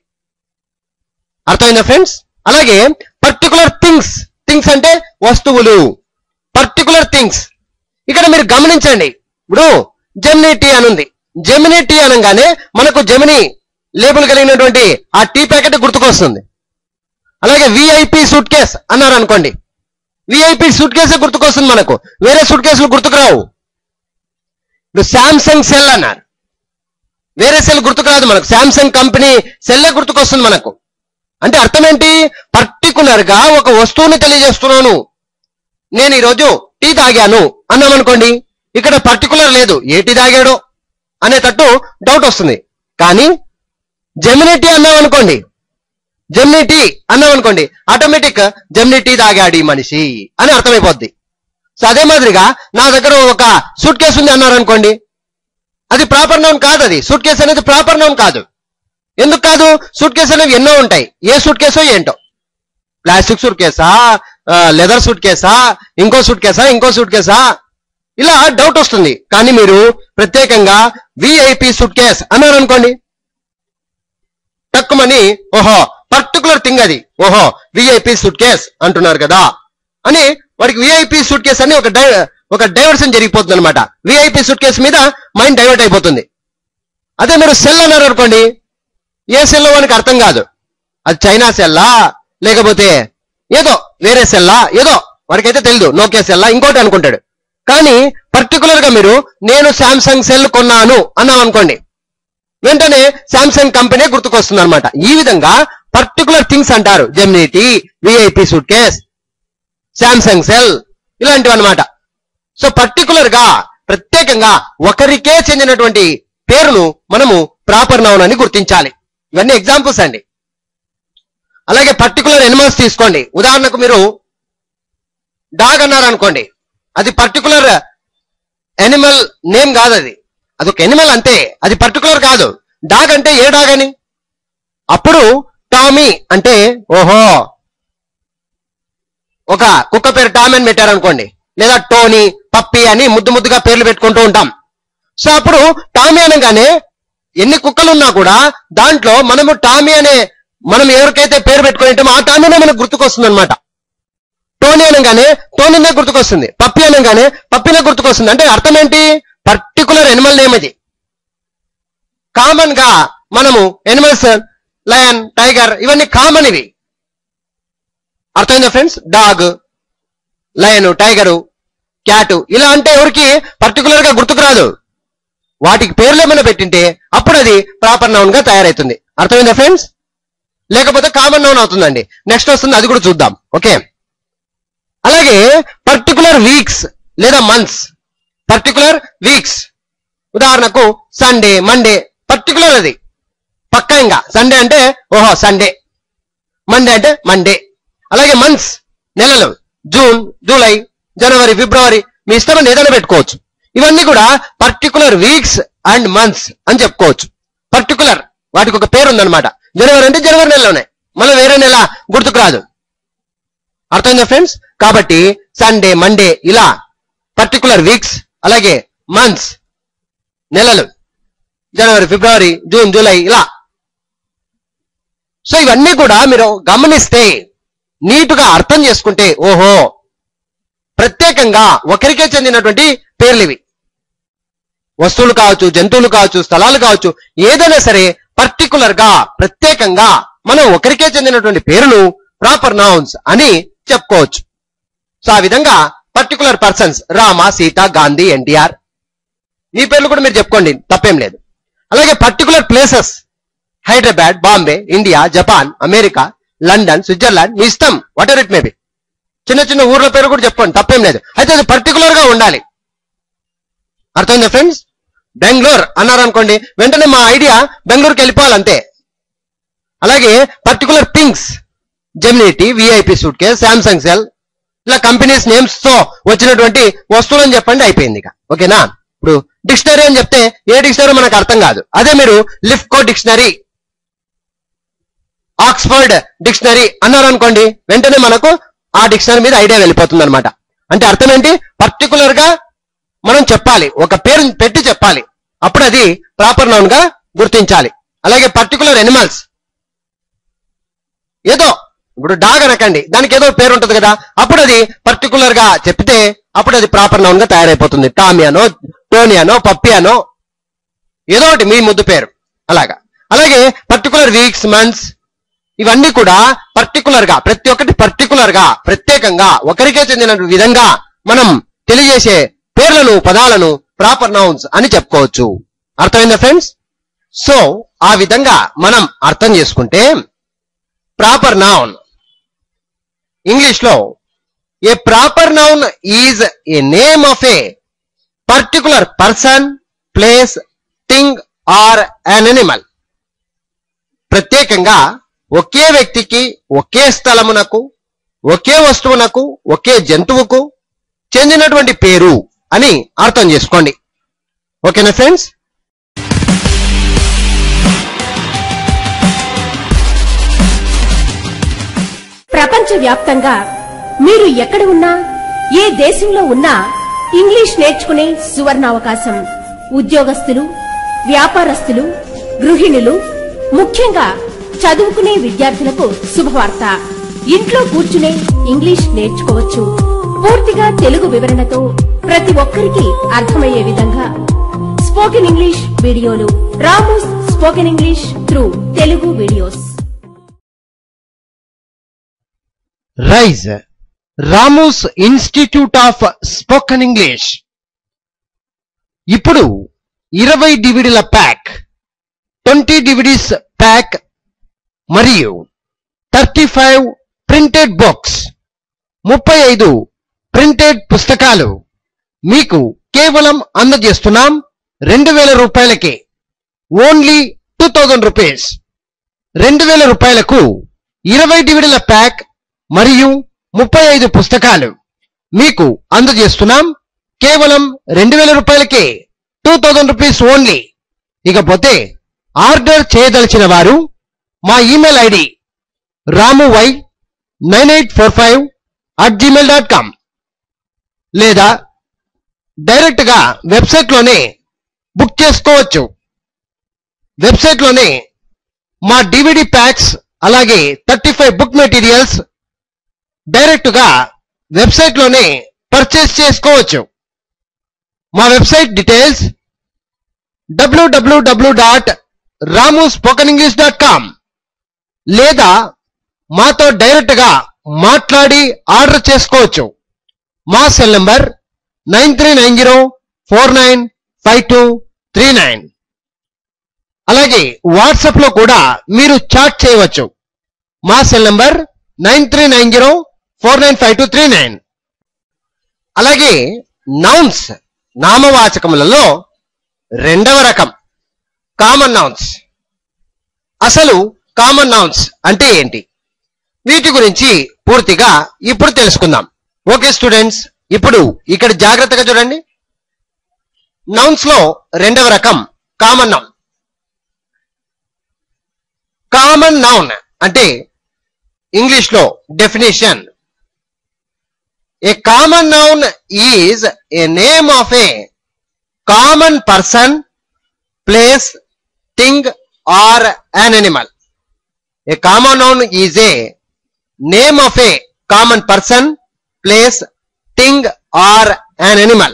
[SPEAKER 2] అర్థమైందా ఫ్రెండ్స్ అలాగే పర్టికులర్ థింగ్స్ థింగ్స్ అంటే వస్తువులు పర్టికులర్ థింగ్స్ ఇక్కడ మీరు గమనించండి ఇప్పుడు జెమినీ టీ అని ఉంది జెమినీ టీ అనగానే మనకు జెమినీ లేబుల్ కలిగినటువంటి ఆ టీ ప్యాకెట్ గుర్తుకొస్తుంది అలాగే విఐపి సూట్ కేస్ అన్నారు అనుకోండి విఐపి సూట్ కేసే గుర్తుకొస్తుంది మనకు వేరే సూట్ కేసులు గుర్తుకు రావు ఇప్పుడు శాంసంగ్ సెల్ అన్నారు వేరే సెల్ గుర్తుకు రాదు మనకు శాంసంగ్ కంపెనీ సెల్లే గుర్తుకొస్తుంది మనకు అంటే అర్థం ఏంటి పర్టికులర్ గా ఒక వస్తువుని తెలియజేస్తున్నాను నేను ఈరోజు టీ తాగాను అన్నామనుకోండి ఇక్కడ పర్టికులర్ లేదు ఏ టీ తాగాడో అనేటట్టు డౌట్ వస్తుంది కానీ జెమినీ టీ అన్నామనుకోండి జెమినీ టీ అన్నామనుకోండి ఆటోమేటిక్ జెమినీ టీ తాగాడు ఈ మనిషి అని అర్థమైపోద్ది సో అదే మాదిరిగా నా దగ్గర ఒక సూట్ కేసు ఉంది అన్నారు అనుకోండి అది ప్రాపర్ నౌన్ కాదు అది సూట్ కేసు అనేది ప్రాపర్ నౌన్ కాదు ఎందుకు కాదు సూట్ కేసు అనేవి ఎన్నో ఉంటాయి ఏ సూట్ కేసో ఏంటో ప్లాస్టిక్ సూట్ కేసా లెదర్ సూట్ కేసా ఇంకో సూట్ కేసా ఇంకో సూట్ కేసా ఇలా డౌట్ వస్తుంది కానీ మీరు ప్రత్యేకంగా విఐపి సూట్ కేస్ అన్నారు అనుకోండి తక్కువని ఓహో పర్టికులర్ థింగ్ అది ఓహో విఐపి సూట్ కేస్ అంటున్నారు కదా అని వాడికి విఐపి సూట్ కేస్ అని ఒక డై- ఒక డైవర్షన్ జరిగిపోతుంది అనమాట విఐపి సూట్ కేస్ మీద మైండ్ డైవర్ట్ అయిపోతుంది అదే మీరు సెల్ అన్నారు అనుకోండి ఏ సెల్లో వానికి అర్థం కాదు అది చైనా సెల్లా లేకపోతే ఏదో వేరే సెల్లా ఏదో వాడికైతే తెలియదు నోకియా సెల్లా ఇంకోటి అనుకుంటాడు కానీ పర్టికులర్ గా మీరు నేను శాంసంగ్ సెల్ కొన్నాను అన్నాం అనుకోండి వెంటనే శాంసంగ్ కంపెనీ గుర్తుకొస్తుంది అనమాట ఈ విధంగా పర్టికులర్ థింగ్స్ అంటారు Gemini tea VIP suitcase Samsung cell ఇలాంటివి అనమాట సో పర్టికులర్ గా ప్రత్యేకంగా ఒకరికే చెందినటువంటి పేరును మనము ప్రాపర్ నౌన్ అని గుర్తించాలి ఇవన్నీ ఎగ్జాంపుల్స్ అండి అలాగే పర్టికులర్ ఎనిమల్స్ తీసుకోండి ఉదాహరణకు మీరు డాగ్ అన్నారు అనుకోండి అది పర్టికులర్ ఎనిమల్ నేమ్ కాదు అది అదొక ఎనిమల్ అంతే అది పర్టికులర్ కాదు డాగ్ అంటే ఏ డాగ్ అని అప్పుడు టామీ అంటే ఓహో ఒక కుక్క పేరు టామీ అని పెట్టారనుకోండి లేదా టోనీ పప్పి అని ముద్దు ముద్దుగా పేర్లు పెట్టుకుంటూ ఉంటాం సో అప్పుడు టామీ అనగానే ఎన్ని కుక్కలు ఉన్నా కూడా దాంట్లో మనము టామీ అనే మనం ఎవరికైతే పేరు పెట్టుకుని ఉంటామో ఆ టామీనే మనకు గుర్తుకొస్తుంది అనమాట టోనీ అనగానే టోనీనే గుర్తుకొస్తుంది పప్పి అనగానే పప్పినే గుర్తుకొస్తుంది అంటే అర్థం ఏంటి పర్టికులర్ ఎనిమల్ నేమ్ ఇది కామన్ గా మనము ఎనిమల్స్ లయన్ టైగర్ ఇవన్నీ కామన్ ఇవి అర్థమైందా friends dog lion tiger cat ఇలా అంటే ఎవరికి పర్టికులర్ గా గుర్తుకు రాదు వాటికి పేర్లు ఏమైనా పెట్టింటే అప్పుడు అది ప్రాపర్ నౌన్ గా తయారవుతుంది అర్థమైందా ఫ్రెండ్స్ లేకపోతే కామన్ నౌన్ అవుతుందండి నెక్స్ట్ వస్తుంది అది కూడా చూద్దాం ఓకే అలాగే పర్టికులర్ వీక్స్ లేదా మంత్స్ పర్టికులర్ వీక్స్ ఉదాహరణకు సండే మండే పర్టికులర్ అది పక్కా ఇంకా సండే అంటే ఓహో సండే మండే అంటే మండే అలాగే మంత్స్ నెలలు జూన్ జూలై జనవరి ఫిబ్రవరి మీ ఇష్టమని ఏదైనా పెట్టుకోవచ్చు ఇవన్నీ కూడా పర్టికులర్ వీక్స్ అండ్ మంత్స్ అని చెప్పుకోవచ్చు పర్టికులర్ వాటికి ఒక పేరు ఉందన్నమాట జనవరి అంటే జనవరి నెలలోనే మళ్ళీ వేరే నెల గుర్తుకు రాదు అర్థమైందా ఫ్రెండ్స్ కాబట్టి సండే మండే ఇలా పర్టికులర్ వీక్స్ అలాగే మంత్స్ నెలలు జనవరి ఫిబ్రవరి జూన్ జూలై ఇలా సో ఇవన్నీ కూడా మీరు గమనిస్తే నీటుగా అర్థం చేసుకుంటే ఓహో ప్రత్యేకంగా ఒకరికే చెందినటువంటి పేర్లు ఇవి వస్తువులు కావచ్చు జంతువులు కావచ్చు స్థలాలు కావచ్చు ఏదైనా సరే పర్టికులర్ గా ప్రత్యేకంగా మనం ఒకరికే చెందినటువంటి పేరును ప్రాపర్ నౌన్స్ అని చెప్పుకోవచ్చు సో ఆ విధంగా పర్టికులర్ పర్సన్స్ రామ సీత గాంధీ ఎన్టీఆర్ మీ పేర్లు కూడా మీరు చెప్పుకోండి తప్పేం లేదు అలాగే particular places Hyderabad Bombay India Japan America London Switzerland మీ ఇష్టం whatever it may be చిన్న చిన్న ఊర్ల పేరు కూడా చెప్పండి తప్పేం లేదు అయితే అది పర్టికులర్ గా ఉండాలి అర్థమైందా ఫ్రెండ్స్ బెంగళూరు అన్నారు అనుకోండి వెంటనే మా ఐడియా బెంగళూరుకి వెళ్ళిపోవాలి అంతే అలాగే particular things Gemini tea VIP suitcase Samsung cell ఇలా కంపెనీస్ నేమ్స్ తో వచ్చినటువంటి వస్తువులు అని చెప్పండి అయిపోయింది ఇక ఓకేనా ఇప్పుడు డిక్షనరీ అని చెప్తే ఏ డిక్షనరీ మనకు అర్థం కాదు అదే మీరు లిఫ్కో డిక్షనరీ ఆక్స్ఫర్డ్ డిక్షనరీ అన్నారు అనుకోండి వెంటనే మనకు ఆ డిక్షనరీ మీద ఐడియా వెళ్ళిపోతుంది అనమాట అంటే అర్థం ఏంటి పర్టికులర్ గా మనం చెప్పాలి ఒక పేరు పెట్టి చెప్పాలి అప్పుడు అది ప్రాపర్ నౌన్ గా గుర్తించాలి అలాగే పర్టికులర్ ఎనిమల్స్ ఏదో ఇప్పుడు డాగ్ అనకండి దానికి ఏదో పేరు ఉంటుంది కదా అప్పుడు అది పర్టికులర్ గా చెప్తే అప్పుడు అది ప్రాపర్ నౌన్ గా తయారైపోతుంది టామీ అనో టోనీ అనో పప్పి అనో ఏదో ఒకటి మీ ముద్దు పేరు అలాగా అలాగే పర్టికులర్ వీక్స్ మంత్స్ ఇవన్నీ కూడా పర్టికులర్ గా ప్రతి ఒక్కటి పర్టికులర్ గా ప్రత్యేకంగా ఒకరికే చెందిన విధంగా మనం తెలియజేసే పేర్లను పదాలను ప్రాపర్ నౌన్స్ అని చెప్పుకోవచ్చు అర్థమైందా ఫ్రెండ్స్ సో ఆ విధంగా మనం అర్థం చేసుకుంటే ప్రాపర్ నౌన్ ఇంగ్లీష్ లో a proper noun is a name of a particular person place thing or an animal ప్రత్యేకంగా ఒకే వ్యక్తికి ఒకే స్థలమునకు ఒకే వస్తువునకు ఒకే జంతువుకు చెందినటువంటి పేరు అని అర్థం చేసుకోండి ఓకేనా ఫ్రెండ్స్
[SPEAKER 1] ప్రపంచ వ్యాప్తంగా మీరు ఎక్కడ ఉన్నా ఏ దేశంలో ఉన్నా ఇంగ్లీష్ నేర్చుకునే సువర్ణావకాశం ఉద్యోగస్తులు వ్యాపారస్తులు గృహిణులు ముఖ్యంగా చదువుకునే విద్యార్థులకు శుభవార్త ఇంట్లో కూర్చునే ఇంగ్లీష్ నేర్చుకోవచ్చు పూర్తిగా తెలుగు వివరణతో ప్రతి ఒక్కరికి అర్థమయ్యే విధంగా స్పోకెన్ ఇంగ్లీష్ వీడియోలు Ramos spoken English through Telugu videos
[SPEAKER 2] rise Ramos institute of spoken English ఇప్పుడు ఇరవై డివిడీల ప్యాక్ ట్వంటీ డివిడీస్ ప్యాక్ మరియు థర్టీ ఫైవ్ ప్రింటెడ్ బుక్స్ ముప్పై ఐదు ప్రింటెడ్ పుస్తకాలు మీకు కేవలం అందజేస్తున్నాం రెండు వేల రూపాయలకే ఓన్లీ టూ థౌజండ్ రూపీస్ రెండు వేల రూపాయలకు ఇరవై డివిడీల ప్యాక్ మరియు ముప్పై ఐదు పుస్తకాలు మీకు అందజేస్తున్నాం కేవలం రెండు వేల రూపాయలకే టూ థౌజండ్ రూపీస్ ఓన్లీ ఇకపోతే ఆర్డర్ చేయదలిచిన వారు మా email ID Ramu Y nine eight four five at Gmail dot com లేదా డైరెక్ట్ గా వెబ్సైట్ లోనే బుక్ చేసుకోవచ్చు వెబ్సైట్ లోనే మా డివిడి ప్యాక్స్ అలాగే thirty five book materials direct గా వెబ్సైట్ లోనే పర్చేస్ చేసుకోవచ్చు మా వెబ్సైట్ డీటెయిల్స్ డబ్ల్యూడబ్ల్యూడబ్ల్యూ dot Ramu spoken English dot com లేదా మాతో డైరెక్ట్ గా మాట్లాడి ఆర్డర్ చేసుకోవచ్చు మా cell number nine three nine zero four nine five two three nine అలాగే వాట్సాప్ లో కూడా మీరు చాట్ చేయవచ్చు మా cell number nine three nine zero four nine five two three nine అలాగే నౌన్స్ నామవాచకములలో రెండవ రకం కామన్ నౌన్స్ అసలు కామన్ నౌన్స్ అంటే ఏంటి వీటి గురించి పూర్తిగా ఇప్పుడు తెలుసుకుందాం ఓకే స్టూడెంట్స్ ఇప్పుడు ఇక్కడ జాగ్రత్తగా చూడండి నౌన్స్ లో రెండవ రకం కామన్ నౌన్ కామన్ నౌన్ అంటే ఇంగ్లీష్ లో definition a common noun is a name of a common person place thing or an animal a common noun is a name of a common person place thing or an animal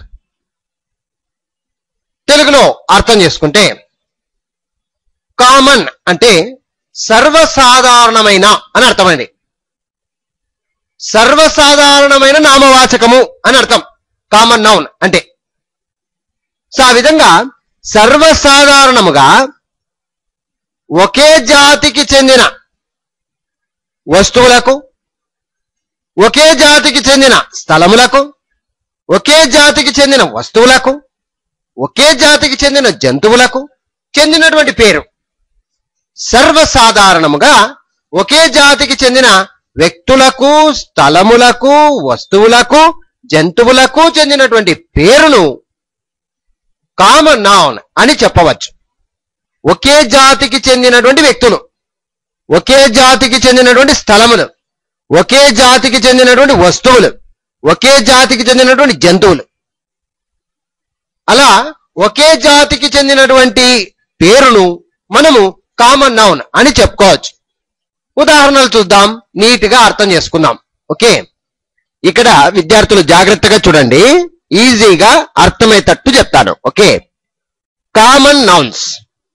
[SPEAKER 2] తెలుగులో అర్థం చేసుకుంటే common అంటే సర్వసాధారణమైన అని అర్థమైంది సర్వసాధారణమైన నామవాచకము అని అర్థం common noun అంటే so ఆ విధంగా సర్వసాధారణముగా ఒకే జాతికి చెందిన వస్తువులకు ఒకే జాతికి చెందిన స్థలములకు ఒకే జాతికి చెందిన వస్తువులకు ఒకే జాతికి చెందిన జంతువులకు చెందినటువంటి పేరు సర్వసాధారణముగా ఒకే జాతికి చెందిన వ్యక్తులకు స్థలములకు వస్తువులకు జంతువులకు చెందినటువంటి పేరును కామన్ నౌన్ అని చెప్పవచ్చు ఒకే జాతికి చెందినటువంటి వ్యక్తులు ఒకే జాతికి చెందినటువంటి స్థలములు ఒకే జాతికి చెందినటువంటి వస్తువులు ఒకే జాతికి చెందినటువంటి జంతువులు అలా ఒకే జాతికి చెందినటువంటి పేరును మనము కామన్ నౌన్ అని చెప్పుకోవచ్చు ఉదాహరణలు చూద్దాం నీట్ గా అర్థం చేసుకుందాం ఓకే ఇక్కడ విద్యార్థులు జాగ్రత్తగా చూడండి ఈజీగా అర్థమయ్యేటట్టు చెప్తాను okay common nouns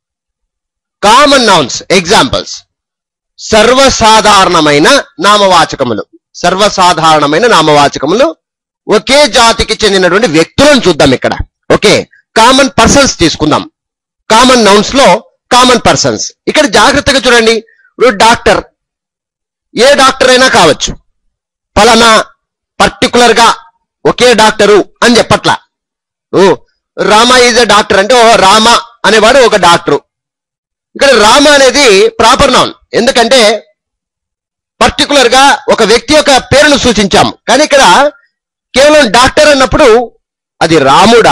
[SPEAKER 2] common nouns examples సర్వసాధారణమైన నామవాచకములు సర్వసాధారణమైన నామవాచకములు ఒకే జాతికి చెందినటువంటి వ్యక్తులను చూద్దాం ఇక్కడ ఓకే కామన్ పర్సన్స్ తీసుకుందాం కామన్ నౌన్స్ లో కామన్ పర్సన్స్ ఇక్కడ జాగ్రత్తగా చూడండి ఇప్పుడు డాక్టర్ ఏ డాక్టర్ అయినా కావచ్చు ఫలానా పర్టికులర్ గా ఒకే డాక్టరు అని చెప్పట్లా ఓ రామ ఈజ్ ఎ డాక్టర్ అంటే ఓ రామ అనేవాడు ఒక డాక్టరు ఇక్కడ రామ అనేది ప్రాపర్ నౌన్ ఎందుకంటే పర్టికులర్ గా ఒక వ్యక్తి యొక్క పేరును సూచించాం కానీ ఇక్కడ కేవలం డాక్టర్ అన్నప్పుడు అది రాముడా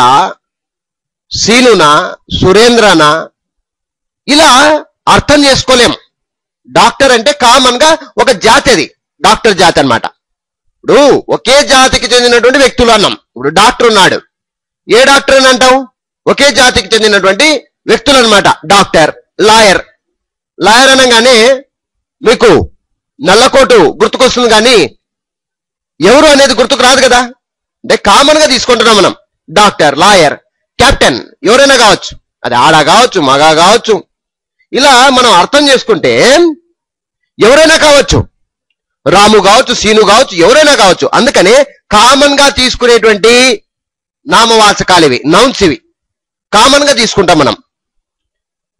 [SPEAKER 2] సీనునా సురేంద్రనా ఇలా అర్థం చేసుకోలేం డాక్టర్ అంటే కామన్ గా ఒక జాతి అది డాక్టర్ జాతి అన్నమాట ఇప్పుడు ఒకే జాతికి చెందినటువంటి వ్యక్తులు అన్నాం ఇప్పుడు డాక్టర్ ఉన్నాడు ఏ డాక్టర్ అని అంటాం ఒకే జాతికి చెందినటువంటి వ్యక్తులు అన్నమాట డాక్టర్ లాయర్ లాయర్ అనగానే మీకు నల్లకోటు గుర్తుకొస్తుంది కానీ ఎవరు అనేది గుర్తుకు రాదు కదా అంటే కామన్ గా తీసుకుంటున్నాం మనం డాక్టర్ లాయర్ కెప్టెన్ ఎవరైనా కావచ్చు అది ఆడ కావచ్చు మగ కావచ్చు ఇలా మనం అర్థం చేసుకుంటే ఎవరైనా కావచ్చు రాము కావచ్చు సీను కావచ్చు ఎవరైనా కావచ్చు అందుకనే కామన్ గా తీసుకునేటువంటి నామవాచకాలు ఇవి నౌన్స్ ఇవి కామన్ గా తీసుకుంటాం మనం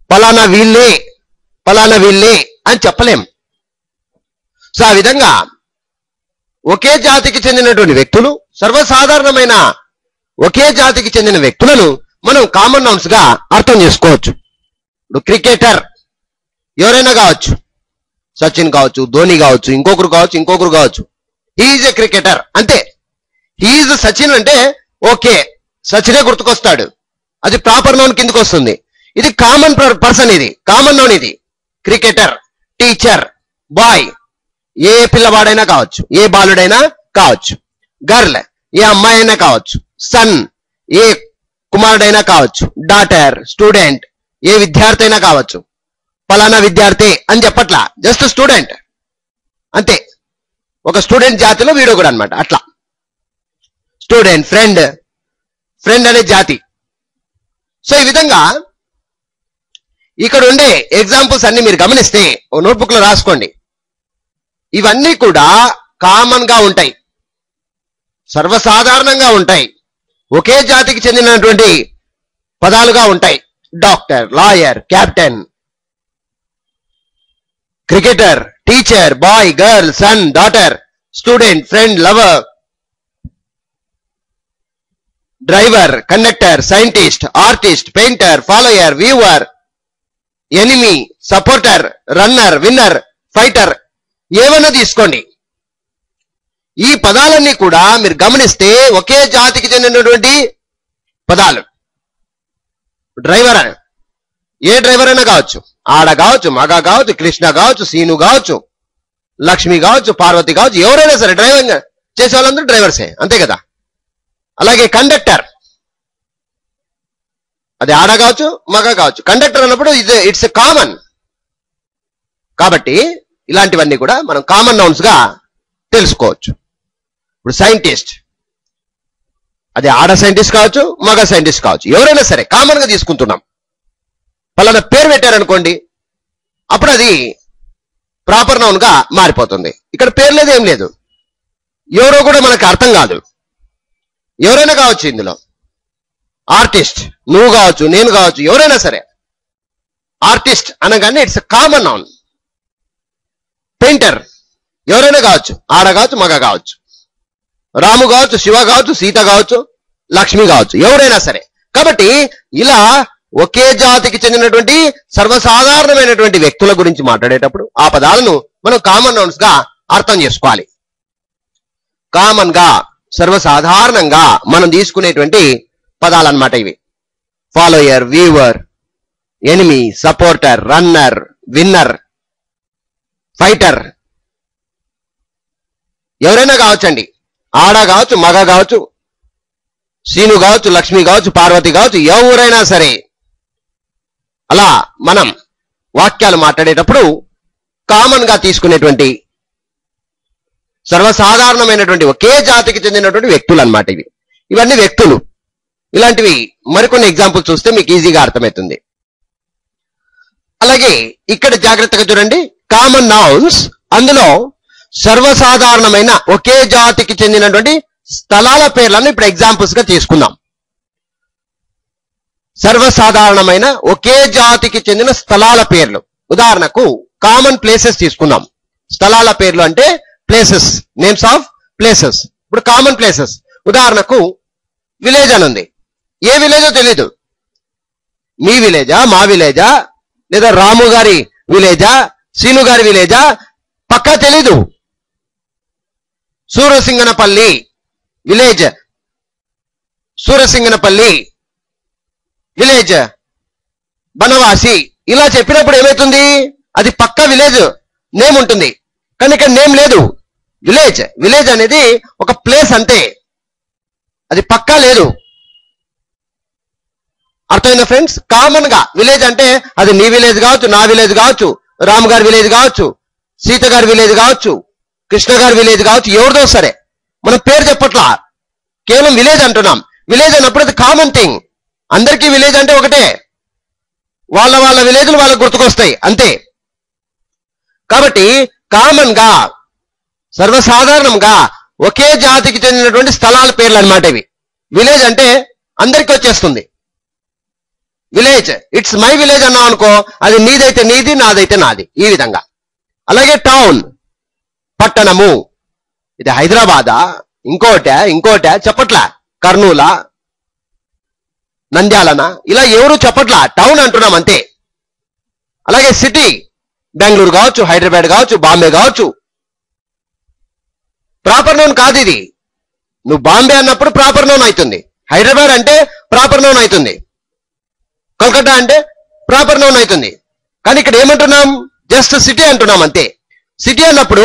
[SPEAKER 2] పలానా వీళ్ళే పలానా వీళ్ళే అని చెప్పలేం సో ఆ విధంగా ఒకే జాతికి చెందినటువంటి వ్యక్తులు సర్వసాధారణమైన ఒకే జాతికి చెందిన వ్యక్తులను మనం కామన్ నౌన్స్ గా అర్థం చేసుకోవచ్చు ఇప్పుడు క్రికెటర్ ఎవరైనా కావచ్చు సచిన్ కావచ్చు ధోని కావచ్చు ఇంకొకరు కావచ్చు ఇంకొకరు కావచ్చు హీఈజ్ ఎ క్రికెటర్ అంతే హీఈజ్ సచిన్ అంటే ఓకే సచినే గుర్తుకొస్తాడు అది ప్రాపర్ నౌన్ కిందకు వస్తుంది ఇది కామన్ పర్సన్ ఇది కామన్ నౌన్ ఇది క్రికెటర్ టీచర్ బాయ్ ఏ పిల్లవాడైనా కావచ్చు ఏ బాలుడైనా కావచ్చు గర్ల్ ఏ అమ్మాయి అయినా కావచ్చు సన్ ఏ కుమారుడైనా కావచ్చు డాటర్ స్టూడెంట్ ఏ విద్యార్థి అయినా కావచ్చు పలానా విద్యార్థి అని చెప్పట్లా జస్ట్ స్టూడెంట్ అంతే ఒక స్టూడెంట్ జాతిలో వీడో కూడా అనమాట అట్లా స్టూడెంట్ ఫ్రెండ్ ఫ్రెండ్ అనే జాతి సో ఈ విధంగా ఇక్కడ ఉండే ఎగ్జాంపుల్స్ అన్ని మీరు గమనిస్తే ఓ నోట్బుక్ లో రాసుకోండి ఇవన్నీ కూడా కామన్ గా ఉంటాయి సర్వసాధారణంగా ఉంటాయి ఒకే జాతికి చెందినటువంటి పదాలుగా ఉంటాయి doctor lawyer captain cricketer teacher boy girl son daughter student friend lover driver conductor scientist artist painter follower viewer enemy supporter runner winner fighter ఏమన్నా తీసుకోండి ఈ పదాలన్నీ కూడా మీరు గమనిస్తే ఒకే జాతికి చెందినటువంటి పదాలు డ్రైవర్ అని ఏ డ్రైవర్ అయినా కావచ్చు ఆడ కావచ్చు మగ కావచ్చు కృష్ణ కావచ్చు సీను కావచ్చు లక్ష్మి కావచ్చు పార్వతి కావచ్చు ఎవరైనా సరే డ్రైవింగ్ చేసే వాళ్ళందరూ డ్రైవర్సే అంతే కదా అలాగే కండక్టర్ అది ఆడ కావచ్చు మగ కావచ్చు కండక్టర్ అన్నప్పుడు ఇది ఇట్స్ కామన్ కాబట్టి ఇలాంటివన్నీ కూడా మనం కామన్ నౌన్స్ గా తెలుసుకోవచ్చు ఇప్పుడు సైంటిస్ట్ అది ఆడ సైంటిస్ట్ కావచ్చు మగ సైంటిస్ట్ కావచ్చు ఎవరైనా సరే కామన్ గా తీసుకుంటున్నాం పలానా పేరు పెట్టారనుకోండి అప్పుడు అది ప్రాపర్ నౌన్ గా మారిపోతుంది ఇక్కడ పేరు లేదు ఏం లేదు ఎవరో కూడా మనకు అర్థం కాదు ఎవరైనా కావచ్చు ఇందులో ఆర్టిస్ట్ నువ్వు కావచ్చు నేను కావచ్చు ఎవరైనా సరే ఆర్టిస్ట్ అనగానే ఇట్స్ కామన్ నౌన్ పెయింటర్ ఎవరైనా కావచ్చు ఆడ కావచ్చు మగ కావచ్చు రాము కావచ్చు శివ కావచ్చు సీత కావచ్చు లక్ష్మి కావచ్చు ఎవరైనా సరే కాబట్టి ఇలా ఒకే జాతికి చెందినటువంటి సర్వసాధారణమైనటువంటి వ్యక్తుల గురించి మాట్లాడేటప్పుడు ఆ పదాలను మనం కామన్ నౌన్స్ గా అర్థం చేసుకోవాలి కామన్ గా సర్వసాధారణంగా మనం తీసుకునేటువంటి పదాలన్నమాట ఇవి follower viewer enemy supporter runner winner fighter ఎవరైనా కావచ్చండి ఆడ కావచ్చు మగ కావచ్చు సీను కావచ్చు లక్ష్మి కావచ్చు పార్వతి కావచ్చు ఎవరైనా సరే అలా మనం వాక్యాలు మాట్లాడేటప్పుడు కామన్ గా తీసుకునేటువంటి సర్వసాధారణమైనటువంటి ఒకే జాతికి చెందినటువంటి వ్యక్తులు అన్నమాట ఇవి ఇవన్నీ వ్యక్తులు ఇలాంటివి మరికొన్ని ఎగ్జాంపుల్ చూస్తే మీకు ఈజీగా అర్థమవుతుంది అలాగే ఇక్కడ జాగ్రత్తగా చూడండి కామన్ నౌన్స్ అందులో సర్వసాధారణమైన ఒకే జాతికి చెందినటువంటి స్థలాల పేర్లను ఇప్పుడు ఎగ్జాంపుల్స్ గా తీసుకుందాం సర్వసాధారణమైన ఒకే జాతికి చెందిన స్థలాల పేర్లు ఉదాహరణకు కామన్ ప్లేసెస్ తీసుకుందాం స్థలాల పేర్లు అంటే ప్లేసెస్ నేమ్స్ ఆఫ్ ప్లేసెస్ ఇప్పుడు కామన్ ప్లేసెస్ ఉదాహరణకు విలేజ్ అని ఉంది ఏ విలేజో తెలీదు మీ విలేజా మా విలేజా లేదా రాము గారి విలేజా సీను గారి విలేజా పక్కా తెలీదు సూరసింగనపల్లి విలేజ్ సూరసింగనపల్లి విలేజ్ బనవాసి ఇలా చెప్పినప్పుడు ఏమవుతుంది అది పక్క విలేజ్ నేమ్ ఉంటుంది కానీ ఇక్కడ నేమ్ లేదు విలేజ్ విలేజ్ అనేది ఒక ప్లేస్ అంతే అది పక్కా లేదు అర్థమైందా ఫ్రెండ్స్ కామన్ గా విలేజ్ అంటే అది నీ విలేజ్ కావచ్చు నా విలేజ్ కావచ్చు రామ్ గారి విలేజ్ కావచ్చు సీత గారి విలేజ్ కావచ్చు కృష్ణ గారి విలేజ్ కావచ్చు ఎవరిదో సరే మనం పేరు చెప్పట్లా కేవలం విలేజ్ అంటున్నాం విలేజ్ అన్నప్పుడు అది కామన్ థింగ్ అందరికీ విలేజ్ అంటే ఒకటే వాళ్ళ వాళ్ళ విలేజ్లు వాళ్ళకు గుర్తుకొస్తాయి అంతే కాబట్టి కామన్ గా సర్వసాధారణంగా ఒకే జాతికి చెందినటువంటి స్థలాల పేర్లు అన్నమాట ఇవి విలేజ్ అంటే అందరికీ వచ్చేస్తుంది విలేజ్ ఇట్స్ మై విలేజ్ అన్నాం అనుకో అది నీదైతే నీది నాదైతే నాది ఈ విధంగా అలాగే టౌన్ పట్టణము ఇది హైదరాబాదా ఇంకోట ఇంకోట చెప్పట్లా కర్నూలా నంద్యాలనా ఇలా ఎవరు చెప్పట్లా టౌన్ అంటున్నాం అంతే అలాగే సిటీ బెంగళూరు కావచ్చు హైదరాబాద్ కావచ్చు బాంబే కావచ్చు ప్రాపర్ నౌన్ కాదు ఇది నువ్వు బాంబే అన్నప్పుడు ప్రాపర్ నౌన్ అవుతుంది హైదరాబాద్ అంటే ప్రాపర్ నౌన్ అవుతుంది కోల్కతా అంటే ప్రాపర్ నౌన్ అవుతుంది కానీ ఇక్కడ ఏమంటున్నాం జస్ట్ సిటీ అంటున్నాం అంతే సిటీ అన్నప్పుడు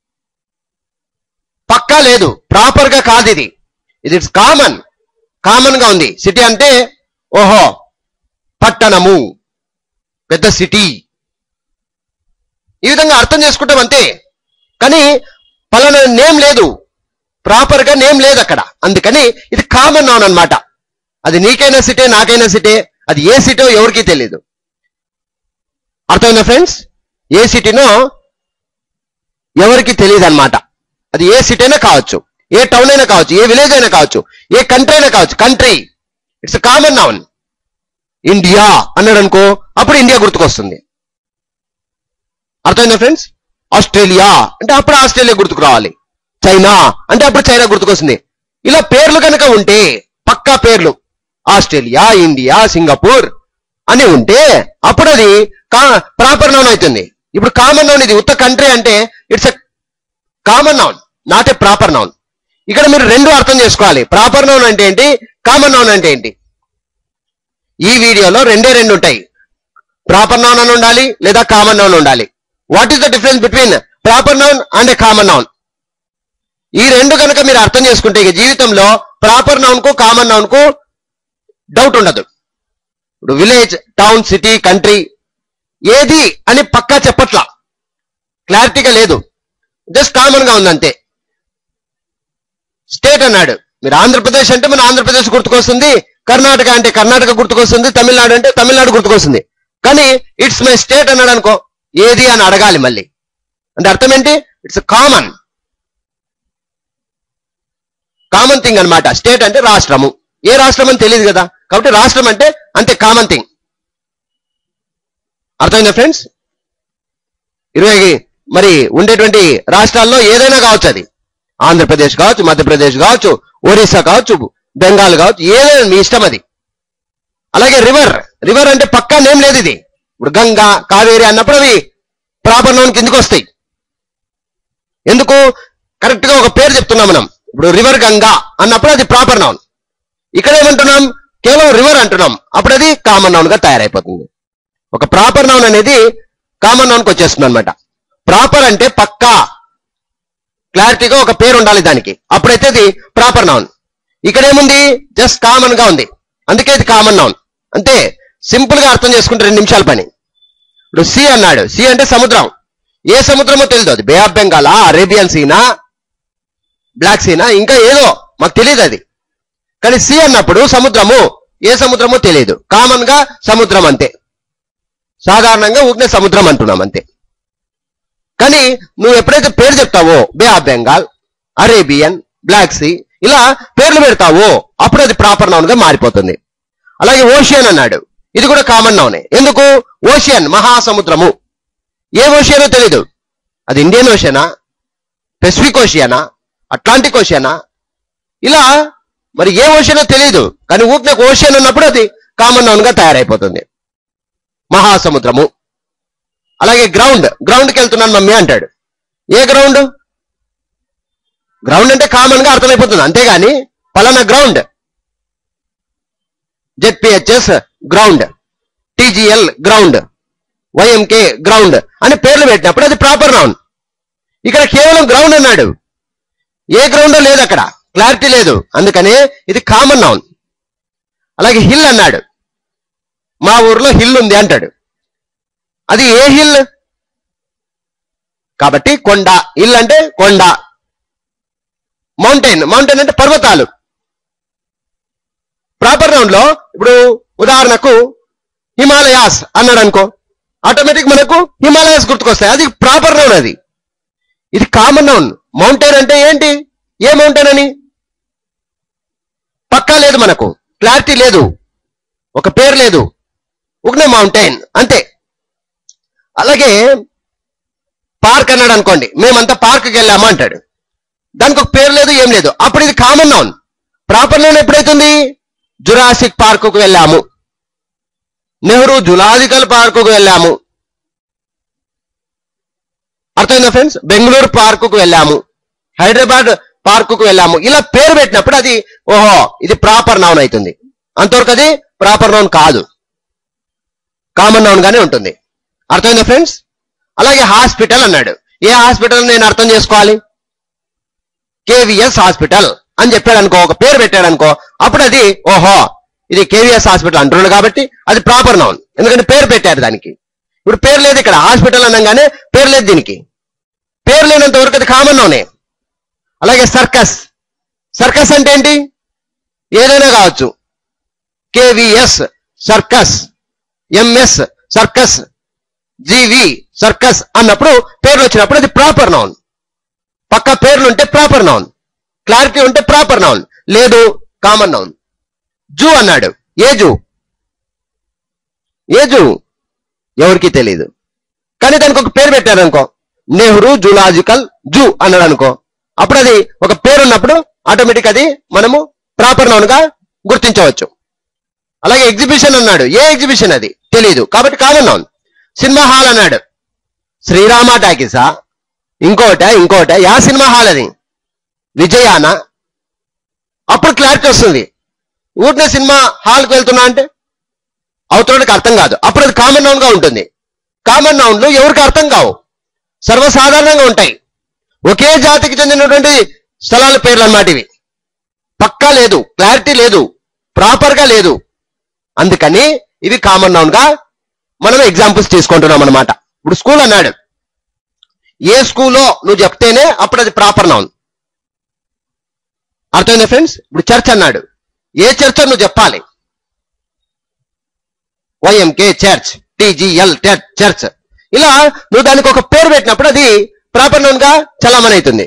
[SPEAKER 2] పక్కా లేదు ప్రాపర్ గా కాదు ఇది ఇది ఇట్స్ కామన్ కామన్ గా ఉంది సిటీ అంటే ఓహో పట్టణము పెద్ద సిటీ ఈ విధంగా అర్థం చేసుకుంటాం అంతే కానీ పలానా నేమ్ లేదు ప్రాపర్ గా నేమ్ లేదు అక్కడ అందుకని ఇది కామన్ నౌన్ అన్నమాట అది నీకైనా సిటే నాకైనా సిటే అది ఏ సిటో ఎవరికీ తెలియదు అర్థమైందా ఫ్రెండ్స్ ఏ సిటీనో ఎవరికి తెలియదు అనమాట అది ఏ సిటీ అయినా కావచ్చు ఏ టౌన్ అయినా కావచ్చు ఏ విలేజ్ అయినా కావచ్చు ఏ కంట్రీ అయినా కావచ్చు country it's common noun India అన్నాడు అనుకో అప్పుడు ఇండియా గుర్తుకొస్తుంది అర్థమైందా ఫ్రెండ్స్ ఆస్ట్రేలియా అంటే అప్పుడు ఆస్ట్రేలియా గుర్తుకు రావాలి చైనా అంటే అప్పుడు చైనా గుర్తుకొస్తుంది ఇలా పేర్లు కనుక ఉంటే పక్కా పేర్లు ఆస్ట్రేలియా ఇండియా సింగపూర్ అని ఉంటే అప్పుడు అది ప్రాపర్ నౌన్ అవుతుంది ఇప్పుడు కామన్ నౌన్ ఇది ఉత్త కంట్రీ అంటే it's a common noun not a proper noun ఇక్కడ మీరు రెండు అర్థం చేసుకోవాలి ప్రాపర్ నౌన్ అంటే ఏంటి కామన్ నౌన్ అంటే ఏంటి ఈ వీడియోలో రెండే రెండు ఉంటాయి ప్రాపర్ నౌన్ అని ఉండాలి లేదా కామన్ నౌన్ ఉండాలి what is the difference between proper noun and a common noun ఈ రెండు కనుక మీరు అర్థం చేసుకుంటే ఇక జీవితంలో ప్రాపర్ నౌన్ కు కామన్ నౌన్ కు డౌట్ ఉండదు ఇప్పుడు విలేజ్ టౌన్ సిటీ కంట్రీ ఏది అని పక్కా చెప్పట్లా క్లారిటీగా లేదు జస్ట్ కామన్ గా ఉందంతే స్టేట్ అన్నాడు మీరు ఆంధ్రప్రదేశ్ అంటే మన ఆంధ్రప్రదేశ్ గుర్తుకొస్తుంది కర్ణాటక అంటే కర్ణాటక గుర్తుకొస్తుంది తమిళనాడు అంటే తమిళనాడు గుర్తుకొస్తుంది కానీ ఇట్స్ మై స్టేట్ అన్నాడు అనుకో ఏది అని అడగాలి మళ్ళీ అంటే అర్థం ఏంటి ఇట్స్ కామన్ కామన్ థింగ్ అన్నమాట స్టేట్ అంటే రాష్ట్రము ఏ రాష్ట్రం అని తెలియదు కదా కాబట్టి రాష్ట్రం అంటే అంతే కామన్ థింగ్ అర్థమైందా ఫ్రెండ్స్ ఇరవై మరి ఉండేటువంటి రాష్ట్రాల్లో ఏదైనా కావచ్చు అది ఆంధ్రప్రదేశ్ కావచ్చు మధ్యప్రదేశ్ కావచ్చు ఒరిస్సా కావచ్చు బెంగాల్ కావచ్చు ఏదైనా మీ ఇష్టం అది అలాగే రివర్ రివర్ అంటే పక్కా నేమ్ లేదు ఇది ఇప్పుడు గంగా కావేరి అన్నప్పుడు అవి ప్రాపర్ నౌన్ కిందకి వస్తాయి ఎందుకు కరెక్ట్ గా ఒక పేరు చెప్తున్నాం మనం ఇప్పుడు రివర్ గంగా అన్నప్పుడు అది ప్రాపర్ నౌన్ ఇక్కడ ఏమంటున్నాం కేవలం రివర్ అంటున్నాం అప్పుడు అది కామన్ నౌన్ గా తయారైపోతుంది ఒక ప్రాపర్ నౌన్ అనేది కామన్ నౌన్ కి వచ్చేస్తుంది అనమాట ప్రాపర్ అంటే పక్కా క్లారిటీగా ఒక పేరు ఉండాలి దానికి అప్పుడైతే అది ప్రాపర్ నౌన్ ఇక్కడ ఏముంది జస్ట్ కామన్ గా ఉంది అందుకే ఇది కామన్ నౌన్ అంతే సింపుల్ గా అర్థం చేసుకుంటే రెండు నిమిషాల పని ఇప్పుడు సి అన్నాడు సి అంటే సముద్రం ఏ సముద్రమో తెలియదు అది బే ఆఫ్ బెంగాలా అరేబియన్ సీనా బ్లాక్ సీనా ఇంకా ఏదో మాకు తెలియదు అది కానీ సి అన్నప్పుడు సముద్రము ఏ సముద్రమో తెలియదు కామన్ గా సముద్రం అంతే సాధారణంగా ఊరికే సముద్రం అంటున్నాం అంతే కానీ నువ్వు ఎప్పుడైతే పేరు చెప్తావో bay of Bengal Arabian black sea ఇలా పేర్లు పెడతావో అప్పుడు అది ప్రాపర్ నౌన్ గా మారిపోతుంది అలాగే ఓషియన్ అన్నాడు ఇది కూడా కామన్ నౌనే ఎందుకు ఓషియన్ మహాసముద్రము ఏ ఓషియనో తెలీదు అది ఇండియన్ ఓషియనా పెసిఫిక్ ఓషియనా అట్లాంటిక్ ఓషియనా ఇలా మరి ఏ ఓషియనో తెలియదు కానీ ఊరికి ఓషియన్ అన్నప్పుడు అది కామన్ నౌన్ గా తయారైపోతుంది మహాసముద్రము అలాగే గ్రౌండ్ గ్రౌండ్కి వెళ్తున్నాను మమ్మీ అంటాడు ఏ గ్రౌండ్ గ్రౌండ్ అంటే కామన్ గా అర్థమైపోతుంది అంతేగాని పలానా ground ZPHS ground TGL ground YMK ground అని పేర్లు పెట్టినప్పుడు అది ప్రాపర్ నౌన్ ఇక్కడ కేవలం గ్రౌండ్ అన్నాడు ఏ గ్రౌండ్ లేదు అక్కడ క్లారిటీ లేదు అందుకనే ఇది కామన్ నౌన్ అలాగే హిల్ అన్నాడు మా ఊర్లో హిల్ ఉంది అంటాడు అది ఏ హిల్ కాబట్టి కొండ హిల్ అంటే కొండ మౌంటైన్ మౌంటైన్ అంటే పర్వతాలు ప్రాపర్ నౌన్ లో ఇప్పుడు ఉదాహరణకు హిమాలయాస్ అన్నాడు అనుకో ఆటోమేటిక్ మనకు హిమాలయాస్ గుర్తుకొస్తాయి అది ప్రాపర్ నౌన్ అది ఇది కామన్ నౌన్ మౌంటైన్ అంటే ఏంటి ఏ మౌంటైన్ అని పక్కా లేదు మనకు క్లారిటీ లేదు ఒక పేరు లేదు ఒకనే మౌంటైన్ అంతే అలాగే పార్క్ అన్నాడు అనుకోండి మేమంతా పార్క్కి వెళ్ళామా అంటాడు దానికి ఒక పేరు లేదు ఏం లేదు అప్పుడు ఇది కామన్ నౌన్ ప్రాపర్ నౌన్ ఎప్పుడైతుంది జురాసిక్ పార్కుకు వెళ్ళాము నెహ్రూ జులాజికల్ పార్కుకు వెళ్ళాము అర్థమైందా ఫ్రెండ్స్ బెంగళూరు పార్కుకు వెళ్ళాము హైదరాబాద్ పార్కుకు వెళ్ళాము ఇలా పేరు పెట్టినప్పుడు అది ఓహో ఇది ప్రాపర్ నౌన్ అవుతుంది అంతవరకు అది ప్రాపర్ నౌన్ కాదు కామన్ నౌన్ గానే ఉంటుంది అర్థమైందా ఫ్రెండ్స్ అలాగే హాస్పిటల్ అన్నాడు ఏ హాస్పిటల్ నేను అర్థం చేసుకోవాలి కేవీఎస్ హాస్పిటల్ అని చెప్పాడు అనుకో ఒక పేరు పెట్టాడు అనుకో అప్పుడు అది ఓహో ఇది కేవీఎస్ హాస్పిటల్ అంటున్నాడు కాబట్టి అది ప్రాపర్ నౌన్ ఎందుకంటే పేరు పెట్టారు దానికి ఇప్పుడు పేరు లేదు ఇక్కడ హాస్పిటల్ అనగానే పేరు లేదు దీనికి పేరు లేనంత వరకు అది కామన్ నౌనే అలాగే సర్కస్ సర్కస్ అంటే ఏంటి ఏదైనా కావచ్చు KVS circus MS circus GV circus అన్నప్పుడు పేర్లు వచ్చినప్పుడు అది ప్రాపర్ నౌన్ పక్క పేర్లు ఉంటే ప్రాపర్ నౌన్ క్లారిటీ ఉంటే ప్రాపర్ నౌన్ లేదు కామన్ నౌన్ జూ అన్నాడు ఏ జూ ఏ జూ ఎవరికి తెలియదు కానీ దానికి ఒక పేరు పెట్టారు అనుకో నెహ్రూ జూలాజికల్ జూ అన్నాడు అనుకో అప్పుడు అది ఒక పేరు ఉన్నప్పుడు ఆటోమేటిక్ అది మనము ప్రాపర్ నౌన్ గా గుర్తించవచ్చు అలాగే ఎగ్జిబిషన్ అన్నాడు ఏ ఎగ్జిబిషన్ అది తెలియదు కాబట్టి కామన్ నౌన్ సినిమా హాల్ అన్నాడు శ్రీరామ టాకీసా ఇంకోట ఇంకోట యా సినిమా హాల్ అది విజయాన అప్పుడు క్లారిటీ వస్తుంది ఊరినే సినిమా హాల్కి వెళ్తున్నా అంటే అవతలకి అర్థం కాదు అప్పుడు అది కామన్ నౌన్ గా ఉంటుంది కామన్ నౌన్లు ఎవరికి అర్థం కావు సర్వసాధారణంగా ఉంటాయి ఒకే జాతికి చెందినటువంటి స్థలాల పేర్లు అన్నమాట ఇవి పక్కా లేదు క్లారిటీ లేదు ప్రాపర్ గా లేదు అందుకని ఇవి కామన్ నౌన్ గా మనం ఎగ్జాంపుల్స్ తీసుకుంటున్నాం అనమాట ఇప్పుడు స్కూల్ అన్నాడు ఏ స్కూల్లో నువ్వు చెప్తేనే అప్పుడు అది ప్రాపర్ నౌన్ అర్థమైందా ఫ్రెండ్స్ ఇప్పుడు చర్చ్ అన్నాడు ఏ చర్చ్ నువ్వు చెప్పాలి వైఎంకే చర్చ్ టీజీఎల్ చర్చ్ ఇలా నువ్వు దానికి ఒక పేరు పెట్టినప్పుడు అది ప్రాపర్ నౌన్ గా చలామణి అవుతుంది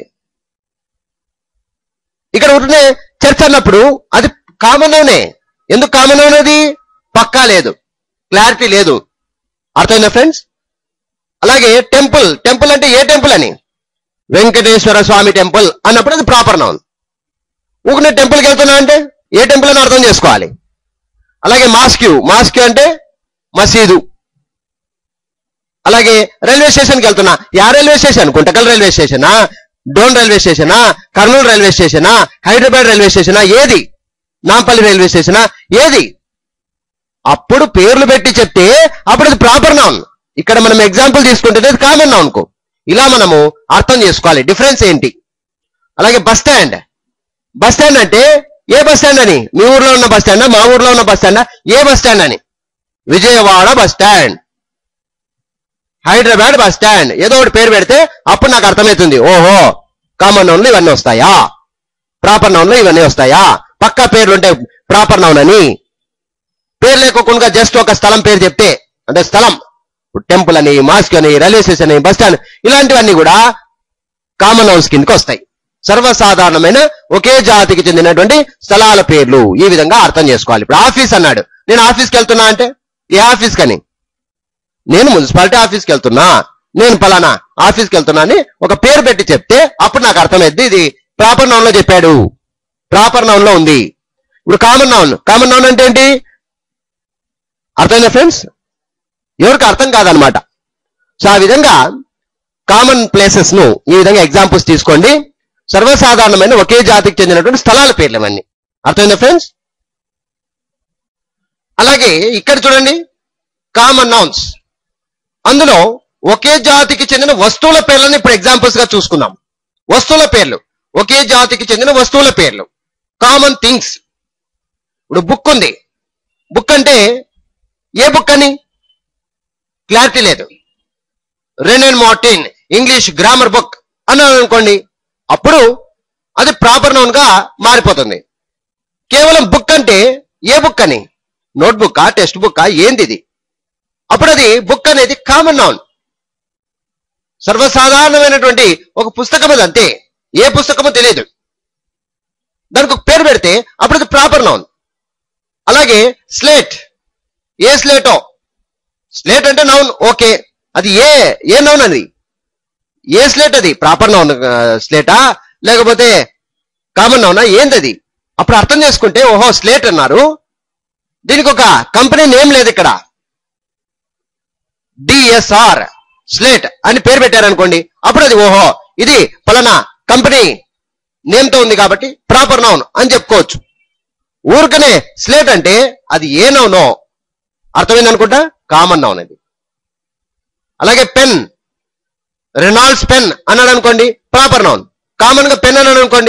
[SPEAKER 2] ఇక్కడ ఉంటునే చర్చ్ అన్నప్పుడు అది కామన్ నౌనే ఎందుకు కామన్ నౌన్ అది పక్కా లేదు క్లారిటీ లేదు అర్థమైందా ఫ్రెండ్స్ అలాగే టెంపుల్ టెంపుల్ అంటే ఏ టెంపుల్ అని వెంకటేశ్వర స్వామి టెంపుల్ అన్నప్పుడు అది ప్రాపర్ నౌన్ ఊరినే టెంపుల్కి వెళ్తున్నా అంటే ఏ టెంపుల్ అని అర్థం చేసుకోవాలి అలాగే మాస్క్యూ మాస్క్యూ అంటే మసీదు అలాగే రైల్వే స్టేషన్కి వెళ్తున్నా యా రైల్వే స్టేషన్ గుంటకల్ రైల్వే స్టేషనా డోన్ రైల్వే స్టేషనా కర్నూలు రైల్వే స్టేషనా హైదరాబాద్ రైల్వే స్టేషనా ఏది నాంపల్లి రైల్వే స్టేషనా ఏది అప్పుడు పేర్లు పెట్టి చెప్తే అప్పుడు అది ప్రాపర్ నౌన్ ఇక్కడ మనం ఎగ్జాంపుల్ తీసుకుంటే అది కామన్ నౌన్ కు ఇలా మనము అర్థం చేసుకోవాలి డిఫరెన్స్ ఏంటి అలాగే బస్ స్టాండ్ బస్ స్టాండ్ అంటే ఏ బస్ స్టాండ్ అని మీ ఊర్లో ఉన్న బస్ స్టాండా మా ఊర్లో ఉన్న బస్ స్టాండా ఏ బస్ స్టాండ్ అని Vijayawada bus stand Hyderabad bus stand ఏదో ఒకటి పేరు పెడితే అప్పుడు నాకు అర్థమవుతుంది ఓహో కామన్ నౌన్లు ఇవన్నీ వస్తాయా ప్రాపర్ నౌన్లు ఇవన్నీ వస్తాయా పక్కా పేర్లు ఉంటే ప్రాపర్ నౌన్ అని పేరు లేకోకుండా జస్ట్ ఒక స్థలం పేరు చెప్తే అంటే స్థలం టెంపుల్ అని మాస్క్ అని రైల్వే స్టేషన్ అని బస్ స్టాండ్ ఇలాంటివన్నీ కూడా కామన్ హౌస్ కిందకి వస్తాయి సర్వసాధారణమైన ఒకే జాతికి చెందినటువంటి స్థలాల పేర్లు ఈ విధంగా అర్థం చేసుకోవాలి ఇప్పుడు ఆఫీస్ అన్నాడు నేను ఆఫీస్కి వెళ్తున్నా అంటే ఏ ఆఫీస్ కని నేను మున్సిపాలిటీ ఆఫీస్కి వెళ్తున్నా నేను పలానా ఆఫీస్కి వెళ్తున్నా అని ఒక పేరు పెట్టి చెప్తే అప్పుడు నాకు అర్థమైంది ఇది ప్రాపర్ నౌన్ లో చెప్పాడు ప్రాపర్ నౌన్ లో ఉంది ఇప్పుడు కామన్ నౌన్ కామన్ నౌన్ అంటే ఏంటి అర్థమైందా ఫ్రెండ్స్ ఎవరికి అర్థం కాదనమాట సో ఆ విధంగా కామన్ ప్లేసెస్ ను ఈ విధంగా ఎగ్జాంపుల్స్ తీసుకోండి సర్వసాధారణమైన ఒకే జాతికి చెందినటువంటి స్థలాల పేర్లు ఇవన్నీ అర్థమైందా ఫ్రెండ్స్ అలాగే ఇక్కడ చూడండి కామన్ నౌన్స్ అందులో ఒకే జాతికి చెందిన వస్తువుల పేర్లను ఇప్పుడు ఎగ్జాంపుల్స్ గా చూసుకుందాం వస్తువుల పేర్లు ఒకే జాతికి చెందిన వస్తువుల పేర్లు కామన్ థింగ్స్ ఇప్పుడు బుక్ ఉంది బుక్ అంటే ఏ బుక్ అని క్లారిటీ లేదు Wren and Martin English grammar book అన్నాను అనుకోండి అప్పుడు అది ప్రాపర్ నౌన్ గా మారిపోతుంది కేవలం బుక్ అంటే ఏ బుక్ అని నోట్ బుక్ టెక్స్ట్ బుక్ ఏంది ఇది అప్పుడు అది బుక్ అనేది కామన్ నౌన్ సర్వసాధారణమైనటువంటి ఒక పుస్తకం అది అంతే ఏ పుస్తకమో తెలియదు దానికి ఒక పేరు పెడితే అప్పుడు అది ప్రాపర్ నౌన్ అలాగే స్లేట్ ఏ స్లేటో స్లేట్ అంటే నౌన్ ఓకే అది ఏ ఏ నౌన్ అది ఏ స్లేట్ అది ప్రాపర్ నౌన్ స్లేటా లేకపోతే కామన్ నౌనా ఏందది అప్పుడు అర్థం చేసుకుంటే ఓహో స్లేట్ అన్నారు దీనికి ఒక కంపెనీ నేమ్ లేదు ఇక్కడ డిఎస్ఆర్ స్లేట్ అని పేరు పెట్టారనుకోండి అప్పుడు అది ఓహో ఇది ఫలానా కంపెనీ నేమ్ తో ఉంది కాబట్టి ప్రాపర్ నౌన్ అని చెప్పుకోవచ్చు ఊరికనే స్లేట్ అంటే అది ఏ నౌనో అర్థమైంది అనుకుంటా కామన్ నౌన్ అది అలాగే పెన్ రెనాల్డ్స్ పెన్ అన్నాడు అనుకోండి ప్రాపర్ నౌన్ కామన్ గా పెన్ అన్నాడు అనుకోండి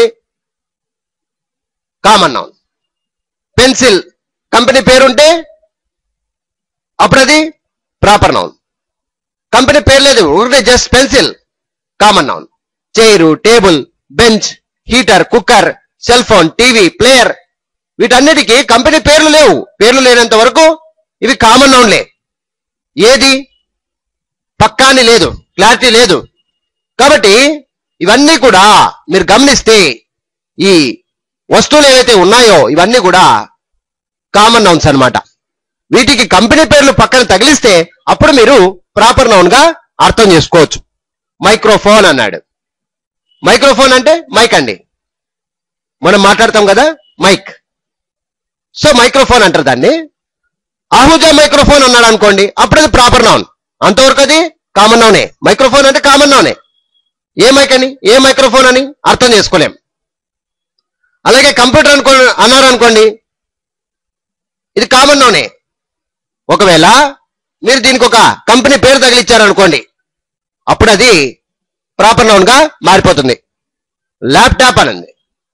[SPEAKER 2] కామన్ నౌన్ పెన్సిల్ కంపెనీ పేరుంటే అప్పుడు అది ప్రాపర్ నౌన్ కంపెనీ పేరు లేదు ఊరికే just pencil common noun chair table bench heater cooker cell phone TV player వీటన్నిటికీ కంపెనీ పేర్లు లేవు పేర్లు లేనంత వరకు ఇవి కామన్ నౌన్లే ఏది పక్కాని లేదు క్లారిటీ లేదు కాబట్టి ఇవన్నీ కూడా మీరు గమనిస్తే ఈ వస్తువులు ఏవైతే ఉన్నాయో ఇవన్నీ కూడా కామన్ నౌన్స్ అన్నమాట వీటికి కంపెనీ పేర్లు పక్కన తగిలిస్తే అప్పుడు మీరు ప్రాపర్ నౌన్ గా అర్థం చేసుకోవచ్చు మైక్రోఫోన్ అన్నాడు మైక్రోఫోన్ అంటే మైక్ అండి మనం మాట్లాడతాం కదా మైక్ సో మైక్రోఫోన్ అంటారు దాన్ని ఆహుజా మైక్రోఫోన్ అన్నాడు అనుకోండి అప్పుడు అది ప్రాపర్ నౌన్ అంతవరకు అది కామన్ నౌనే మైక్రోఫోన్ అంటే కామన్ నౌనే ఏ మైక్ అని ఏ మైక్రోఫోన్ అని అర్థం చేసుకోలేం అలాగే కంప్యూటర్ అనుకో అన్నారు అనుకోండి ఇది కామన్ నౌనే ఒకవేళ మీరు దీనికి ఒక కంపెనీ పేరు తగిలిచ్చారనుకోండి అప్పుడు అది ప్రాపర్ నౌన్ గా మారిపోతుంది ల్యాప్టాప్ అనండి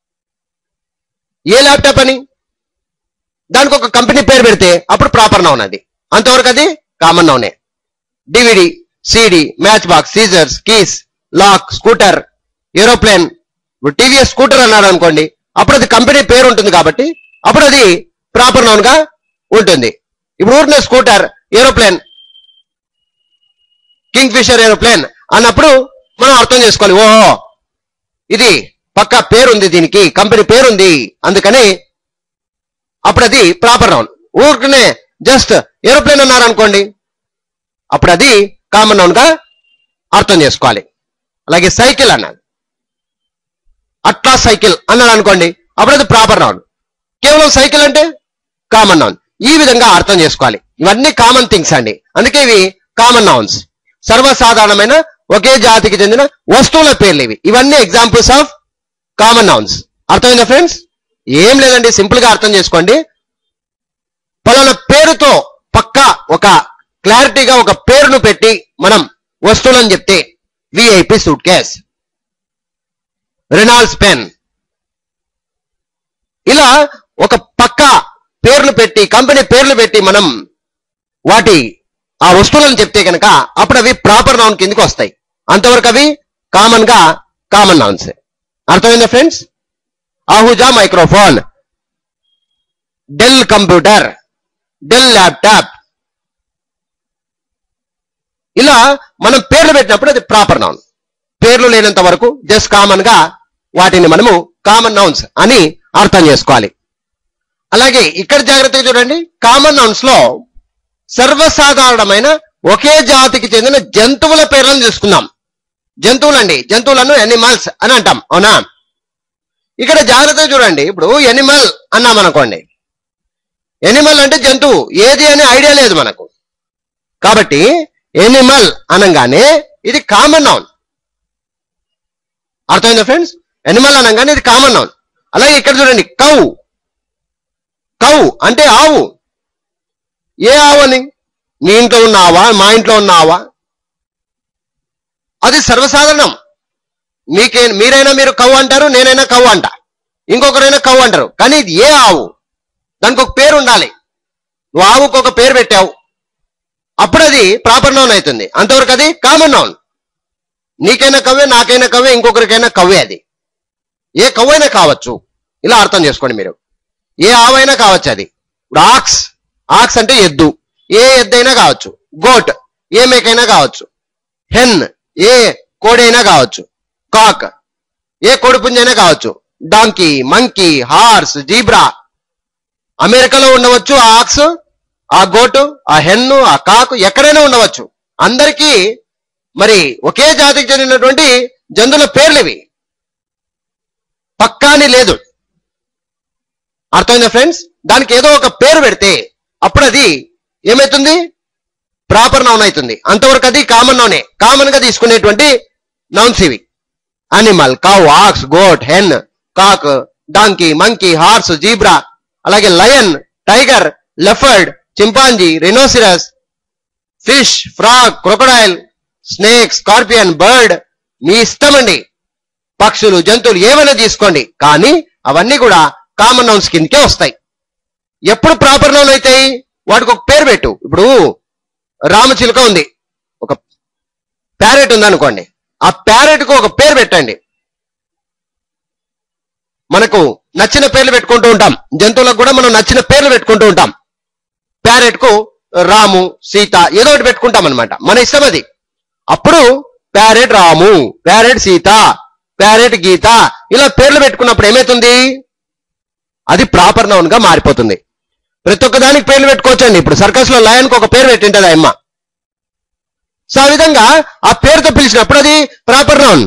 [SPEAKER 2] ఏ ల్యాప్టాప్ అని దానికి ఒక కంపెనీ పేరు పెడితే అప్పుడు ప్రాపర్ నౌన్ అది అంతవరకు అది కామన్ నౌనే DVD CD match box scissors keys lock scooter aeroplane ఇప్పుడు టీవీఎస్ స్కూటర్ అన్నారు అనుకోండి అప్పుడు అది కంపెనీ పేరు ఉంటుంది కాబట్టి అప్పుడు అది ప్రాపర్ నౌన్ గా ఉంటుంది ఇప్పుడు ఊరినే scooter aeroplane Kingfisher aeroplane అన్నప్పుడు మనం అర్థం చేసుకోవాలి ఓహో ఇది పక్క పేరుంది దీనికి కంపెనీ పేరుంది అందుకని అప్పుడు అది ప్రాపర్ నౌన్ ఊరికనే జస్ట్ ఏరోప్లేన్ అన్నారు అనుకోండి అప్పుడు అది కామన్ నౌన్ గా అర్థం చేసుకోవాలి అలాగే సైకిల్ అన్నాడు అట్లా సైకిల్ అన్నాడు అనుకోండి అప్పుడు అది ప్రాపర్ నౌన్ కేవలం సైకిల్ అంటే కామన్ నౌన్ ఈ విధంగా అర్థం చేసుకోవాలి ఇవన్నీ కామన్ థింగ్స్ అండి అందుకే ఇవి కామన్ నౌన్స్ సర్వసాధారణమైన ఒకే జాతికి చెందిన వస్తువుల పేర్లు ఇవి ఇవన్నీ ఎగ్జాంపుల్స్ ఆఫ్ కామన్ నౌన్స్ అర్థమైందా ఫ్రెండ్స్ ఏం లేదండి సింపుల్ గా అర్థం చేసుకోండి పలానా పేరుతో పక్కా ఒక క్లారిటీగా ఒక పేరును పెట్టి మనం వస్తువులని చెప్తే VIP suitcase Reynolds pen ఇలా ఒక పక్క పేర్లు పెట్టి కంపెనీ పేర్లు పెట్టి మనం వాటి ఆ వస్తువులను చెప్తే కనుక అప్పుడు అవి ప్రాపర్ నౌన్ కిందకి వస్తాయి అంతవరకు అవి కామన్ గా కామన్ నౌన్స్ అర్థమైందా friends Ahuja microphone Dell computer Dell laptop ఇలా మనం పేర్లు పెట్టినప్పుడు అది ప్రాపర్ నౌన్ పేర్లు లేనంత వరకు జస్ట్ కామన్ గా వాటిని మనము కామన్ నౌన్స్ అని అర్థం చేసుకోవాలి అలాగే ఇక్కడ జాగ్రత్తగా చూడండి కామన్ నౌన్స్ లో సర్వసాధారణమైన ఒకే జాతికి చెందిన జంతువుల పేర్లను తీసుకుందాం జంతువులండి జంతువులను ఎనిమల్స్ అని అంటాం అవునా ఇక్కడ జాగ్రత్తగా చూడండి ఇప్పుడు ఎనిమల్ అన్నాం అనుకోండి ఎనిమల్ అంటే జంతువు ఏది అనే ఐడియా లేదు మనకు కాబట్టి ఎనిమల్ అనగానే ఇది కామన్ నౌన్ అర్థమైందా ఫ్రెండ్స్ ఎనిమల్ అనగానే ఇది కామన్ నౌన్ అలాగే ఇక్కడ చూడండి కౌ కౌ అంటే ఆవు ఏ ఆవు అని మీ ఇంట్లో ఉన్న ఆవా మా ఇంట్లో ఉన్న ఆవా అది సర్వసాధారణం మీకే మీరైనా మీరు కవ్వు అంటారు నేనైనా కవ్వు అంట ఇంకొకరైనా కవ్వు అంటారు కానీ ఇది ఏ ఆవు దానికి ఒక పేరు ఉండాలి నువ్వు ఆవుకు ఒక పేరు పెట్టావు అప్పుడు అది ప్రాపర్ నౌన్ అవుతుంది అంతవరకు అది కామన్ నౌన్ నీకైనా కవ్వే నాకైనా కవ్వే ఇంకొకరికైనా కవ్వే అది ఏ కవ్వైనా కావచ్చు ఇలా అర్థం చేసుకోండి మీరు ఏ ఆవైనా కావచ్చు అది ఇప్పుడు ఆక్స్ ఆక్స్ అంటే ఎద్దు ఏ ఎద్దైనా కావచ్చు గోట్ ఏ మేకైనా కావచ్చు హెన్ ఏ కోడైనా కావచ్చు కాక్ ఏ కోడిపుంజైనా కావచ్చు డాంకీ మంకీ హార్స్ జీబ్రా అమెరికాలో ఉండవచ్చు ఆ ఆక్స్ ఆ గోటు ఆ హెన్ను ఆ కాకు ఎక్కడైనా ఉండవచ్చు అందరికీ మరి ఒకే జాతికి చెందినటువంటి జంతువుల పేర్లు ఇవి పక్కాని లేదు అర్థమైందా ఫ్రెండ్స్ దానికి ఏదో ఒక పేరు పెడితే అప్పుడు అది ఏమైతుంది ప్రాపర్ నౌన్ అవుతుంది అంతవరకు అది కామన్ నౌనే కామన్ గా తీసుకునేటువంటి నౌన్స్ ఇవి animal cow ox goat hen cock donkey monkey horse zebra అలాగే lion tiger leopard chimpanzee rhinoceros fish frog crocodile snake scorpion bird మీ ఇష్టం అండి పక్షులు జంతువులు ఏమైనా తీసుకోండి కానీ అవన్నీ కూడా కామన్ నౌన్స్ కిందకే వస్తాయి ఎప్పుడు ప్రాపర్ నౌన్ అవుతాయి వాటికి ఒక పేరు పెట్టు ఇప్పుడు రామచిలుక ఉంది ఒక ప్యారెట్ ఉంది అనుకోండి ఆ ప్యారెట్ కు ఒక పేరు పెట్టండి మనకు నచ్చిన పేర్లు పెట్టుకుంటూ ఉంటాం జంతువులకు కూడా మనం నచ్చిన పేర్లు పెట్టుకుంటూ ఉంటాం ప్యారెట్ కు రాము సీత ఏదో ఒకటి పెట్టుకుంటాం అనమాట మన ఇష్టం అది అప్పుడు parrot Ramu parrot Sita parrot Geetha ఇలా పేర్లు పెట్టుకున్నప్పుడు ఏమైతుంది అది ప్రాపర్ నౌన్ గా మారిపోతుంది ప్రతి ఒక్క దానికి పేర్లు పెట్టుకోవచ్చండి ఇప్పుడు సర్కస్ లో లయన్ కు ఒక పేరు పెట్టింటది అమ్మ సో ఆ విధంగా ఆ పేరుతో పిలిచినప్పుడు అది ప్రాపర్ నౌన్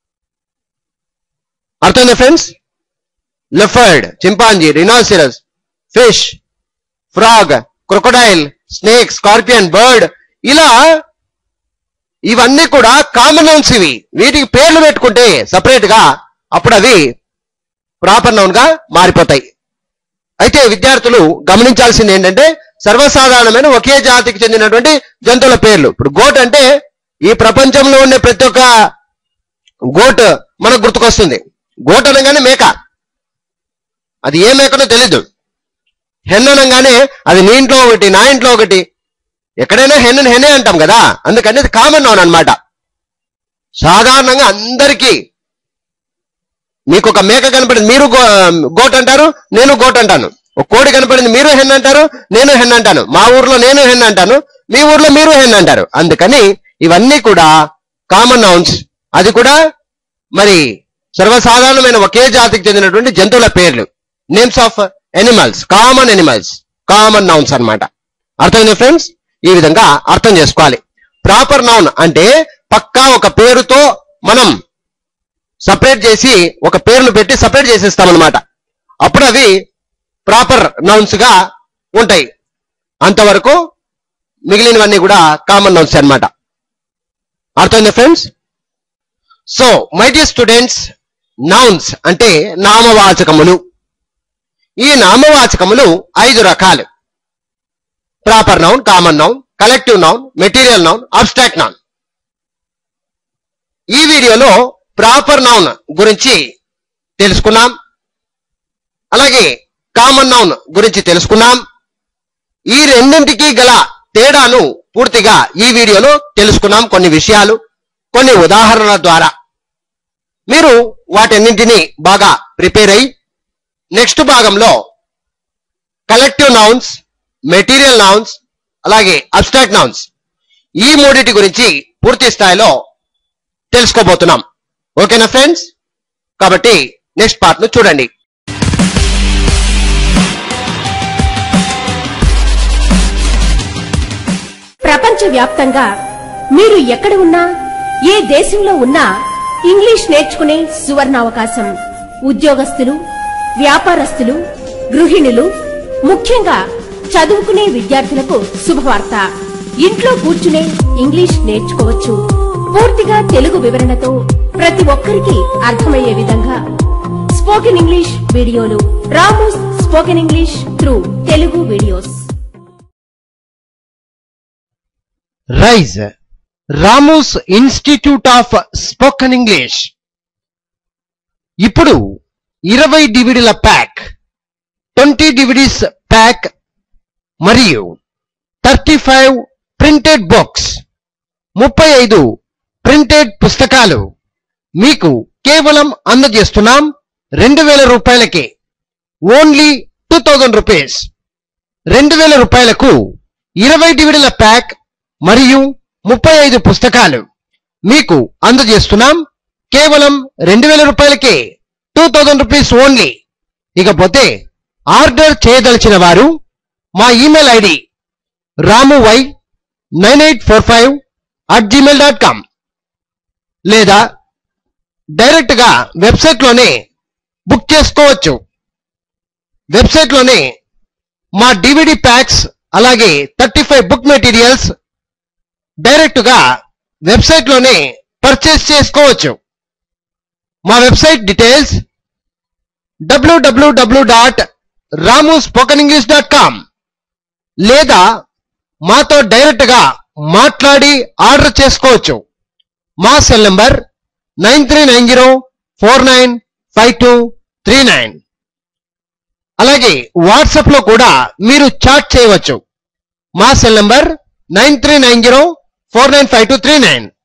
[SPEAKER 2] అర్థమైందా friends leopard chimpanzee rhinoceros fish frog crocodile snake scorpion bird ఇలా ఇవన్నీ కూడా కామన్ నౌన్స్ ఇవి వీటికి పేర్లు పెట్టుకుంటే సపరేట్ గా అప్పుడు అవి ప్రాపర్ నౌన్ గా మారిపోతాయి అయితే విద్యార్థులు గమనించాల్సింది ఏంటంటే సర్వసాధారణమైన ఒకే జాతికి చెందినటువంటి జంతువుల పేర్లు ఇప్పుడు గోట్ అంటే ఈ ప్రపంచంలో ఉండే ప్రతి ఒక్క గోట్ మనకు గుర్తుకొస్తుంది గోట్ అనగానే మేక అది ఏ మేకనో తెలీదు హెన్ అనగానే అది నీ ఇంట్లో ఒకటి నా ఇంట్లో ఒకటి ఎక్కడైనా హెన్ హెనే అంటాం కదా అందుకని అది కామన్ నౌన్ అన్నమాట సాధారణంగా అందరికీ మీకు ఒక మేక కనపడింది మీరు గో- గోట్ అంటారు నేను గోట్ అంటాను ఒక కోడి కనపడింది మీరు హెన్ అంటారు నేను హెన్ అంటాను మా ఊర్లో నేను హెన్ అంటాను మీ ఊర్లో మీరు హెన్ అంటారు అందుకని ఇవన్నీ కూడా కామన్ నౌన్స్ అది కూడా మరి సర్వసాధారణమైన ఒకే జాతికి చెందినటువంటి జంతువుల పేర్లు names of animals common animals common nouns అన్నమాట అర్థమైంది ఫ్రెండ్స్ ఈ విధంగా అర్థం చేసుకోవాలి ప్రాపర్ నౌన్ అంటే పక్కా ఒక పేరుతో మనం సపరేట్ చేసి ఒక పేరును పెట్టి సపరేట్ చేసేస్తామన్నమాట అప్పుడు అవి ప్రాపర్ నౌన్స్ గా ఉంటాయి అంతవరకు మిగిలినవన్నీ కూడా కామన్ నౌన్స్ అన్నమాట అర్థమైందా friends so my dear students nouns అంటే నామవాచకములు ఈ నామవాచకములు ఐదు రకాలు proper noun common noun collective noun material noun abstract noun ఈ వీడియోలో ప్రాపర్ నౌన్ గురించి తెలుసుకున్నాం అలాగే కామన్ నౌన్ గురించి తెలుసుకున్నాం ఈ రెండింటికి గల తేడాను పూర్తిగా ఈ వీడియోలో తెలుసుకున్నాం కొన్ని విషయాలు కొన్ని ఉదాహరణల ద్వారా మీరు వాటన్నింటినీ బాగా ప్రిపేర్ అయ్యి నెక్స్ట్ భాగంలో కలెక్టివ్ నౌన్స్ మెటీరియల్ నౌన్స్ అలాగే అబ్స్ట్రాక్ట్ నౌన్స్ ఈ మూడిటి గురించి పూర్తి స్థాయిలో తెలుసుకోబోతున్నాం ఓకేనా ఫ్రెండ్స్ కాబట్టి నెక్స్ట్ పార్ట్ ను చూడండి
[SPEAKER 1] ప్రపంచ వ్యాప్తంగా మీరు ఎక్కడ ఉన్నా ఏ దేశంలో ఉన్నా ఇంగ్లీష్ నేర్చుకునే సువర్ణావకాశం ఉద్యోగస్తులు వ్యాపారస్తులు గృహిణులు ముఖ్యంగా చదువుకునే విద్యార్థులకు శుభవార్త ఇంట్లో కూర్చునే ఇంగ్లీష్ నేర్చుకోవచ్చు పూర్తిగా తెలుగు వివరణతో ప్రతి ఒక్కరికి అర్థమయ్యే విధంగా స్పోకెన్ ఇంగ్లీష్ వీడియోలు Ramos spoken English through Telugu videos
[SPEAKER 2] rise Ramos institute of spoken English ఇప్పుడు ఇరవై డివిడీల ప్యాక్ ట్వంటీ డివిడీస్ ప్యాక్ మరియు థర్టీ ఫైవ్ ప్రింటెడ్ బుక్స్ ముప్పై ఐదు ప్రింటెడ్ పుస్తకాలు మీకు కేవలం అందజేస్తున్నాం రెండు వేల రూపాయలకే ఓన్లీ టూ థౌజండ్ రూపీస్ రెండు వేల రూపాయలకు ఇరవై డివిడీల ప్యాక్ మరియు ముప్పై ఐదు పుస్తకాలు మీకు అందజేస్తున్నాం కేవలం రెండు వేల రూపాయలకే టూ థౌజండ్ రూపీస్ ఓన్లీ ఇకపోతే ఆర్డర్ చేయదలిచిన వారు మా email ID Ramu Y nine eight four five at Gmail dot com లేదా డైరెక్ట్గా వెబ్సైట్లోనే బుక్ చేసుకోవచ్చు వెబ్సైట్లోనే మా డివిడి ప్యాక్స్ అలాగే థర్టీ ఫైవ్ బుక్ మెటీరియల్స్ డైరెక్ట్గా వెబ్సైట్లోనే పర్చేస్ చేసుకోవచ్చు మా వెబ్సైట్ డీటెయిల్స్ డబ్ల్యూడబ్ల్యూడబ్ల్యూ dot Ramu spoken English dot com లేదా మాతో డైరెక్ట్గా మాట్లాడి ఆర్డర్ చేసుకోవచ్చు మా cell number nine three nine zero four nine five two three nine అలాగే వాట్సాప్ లో కూడా మీరు చాట్ చేయవచ్చు మా cell number nine three nine zero four nine five two three nine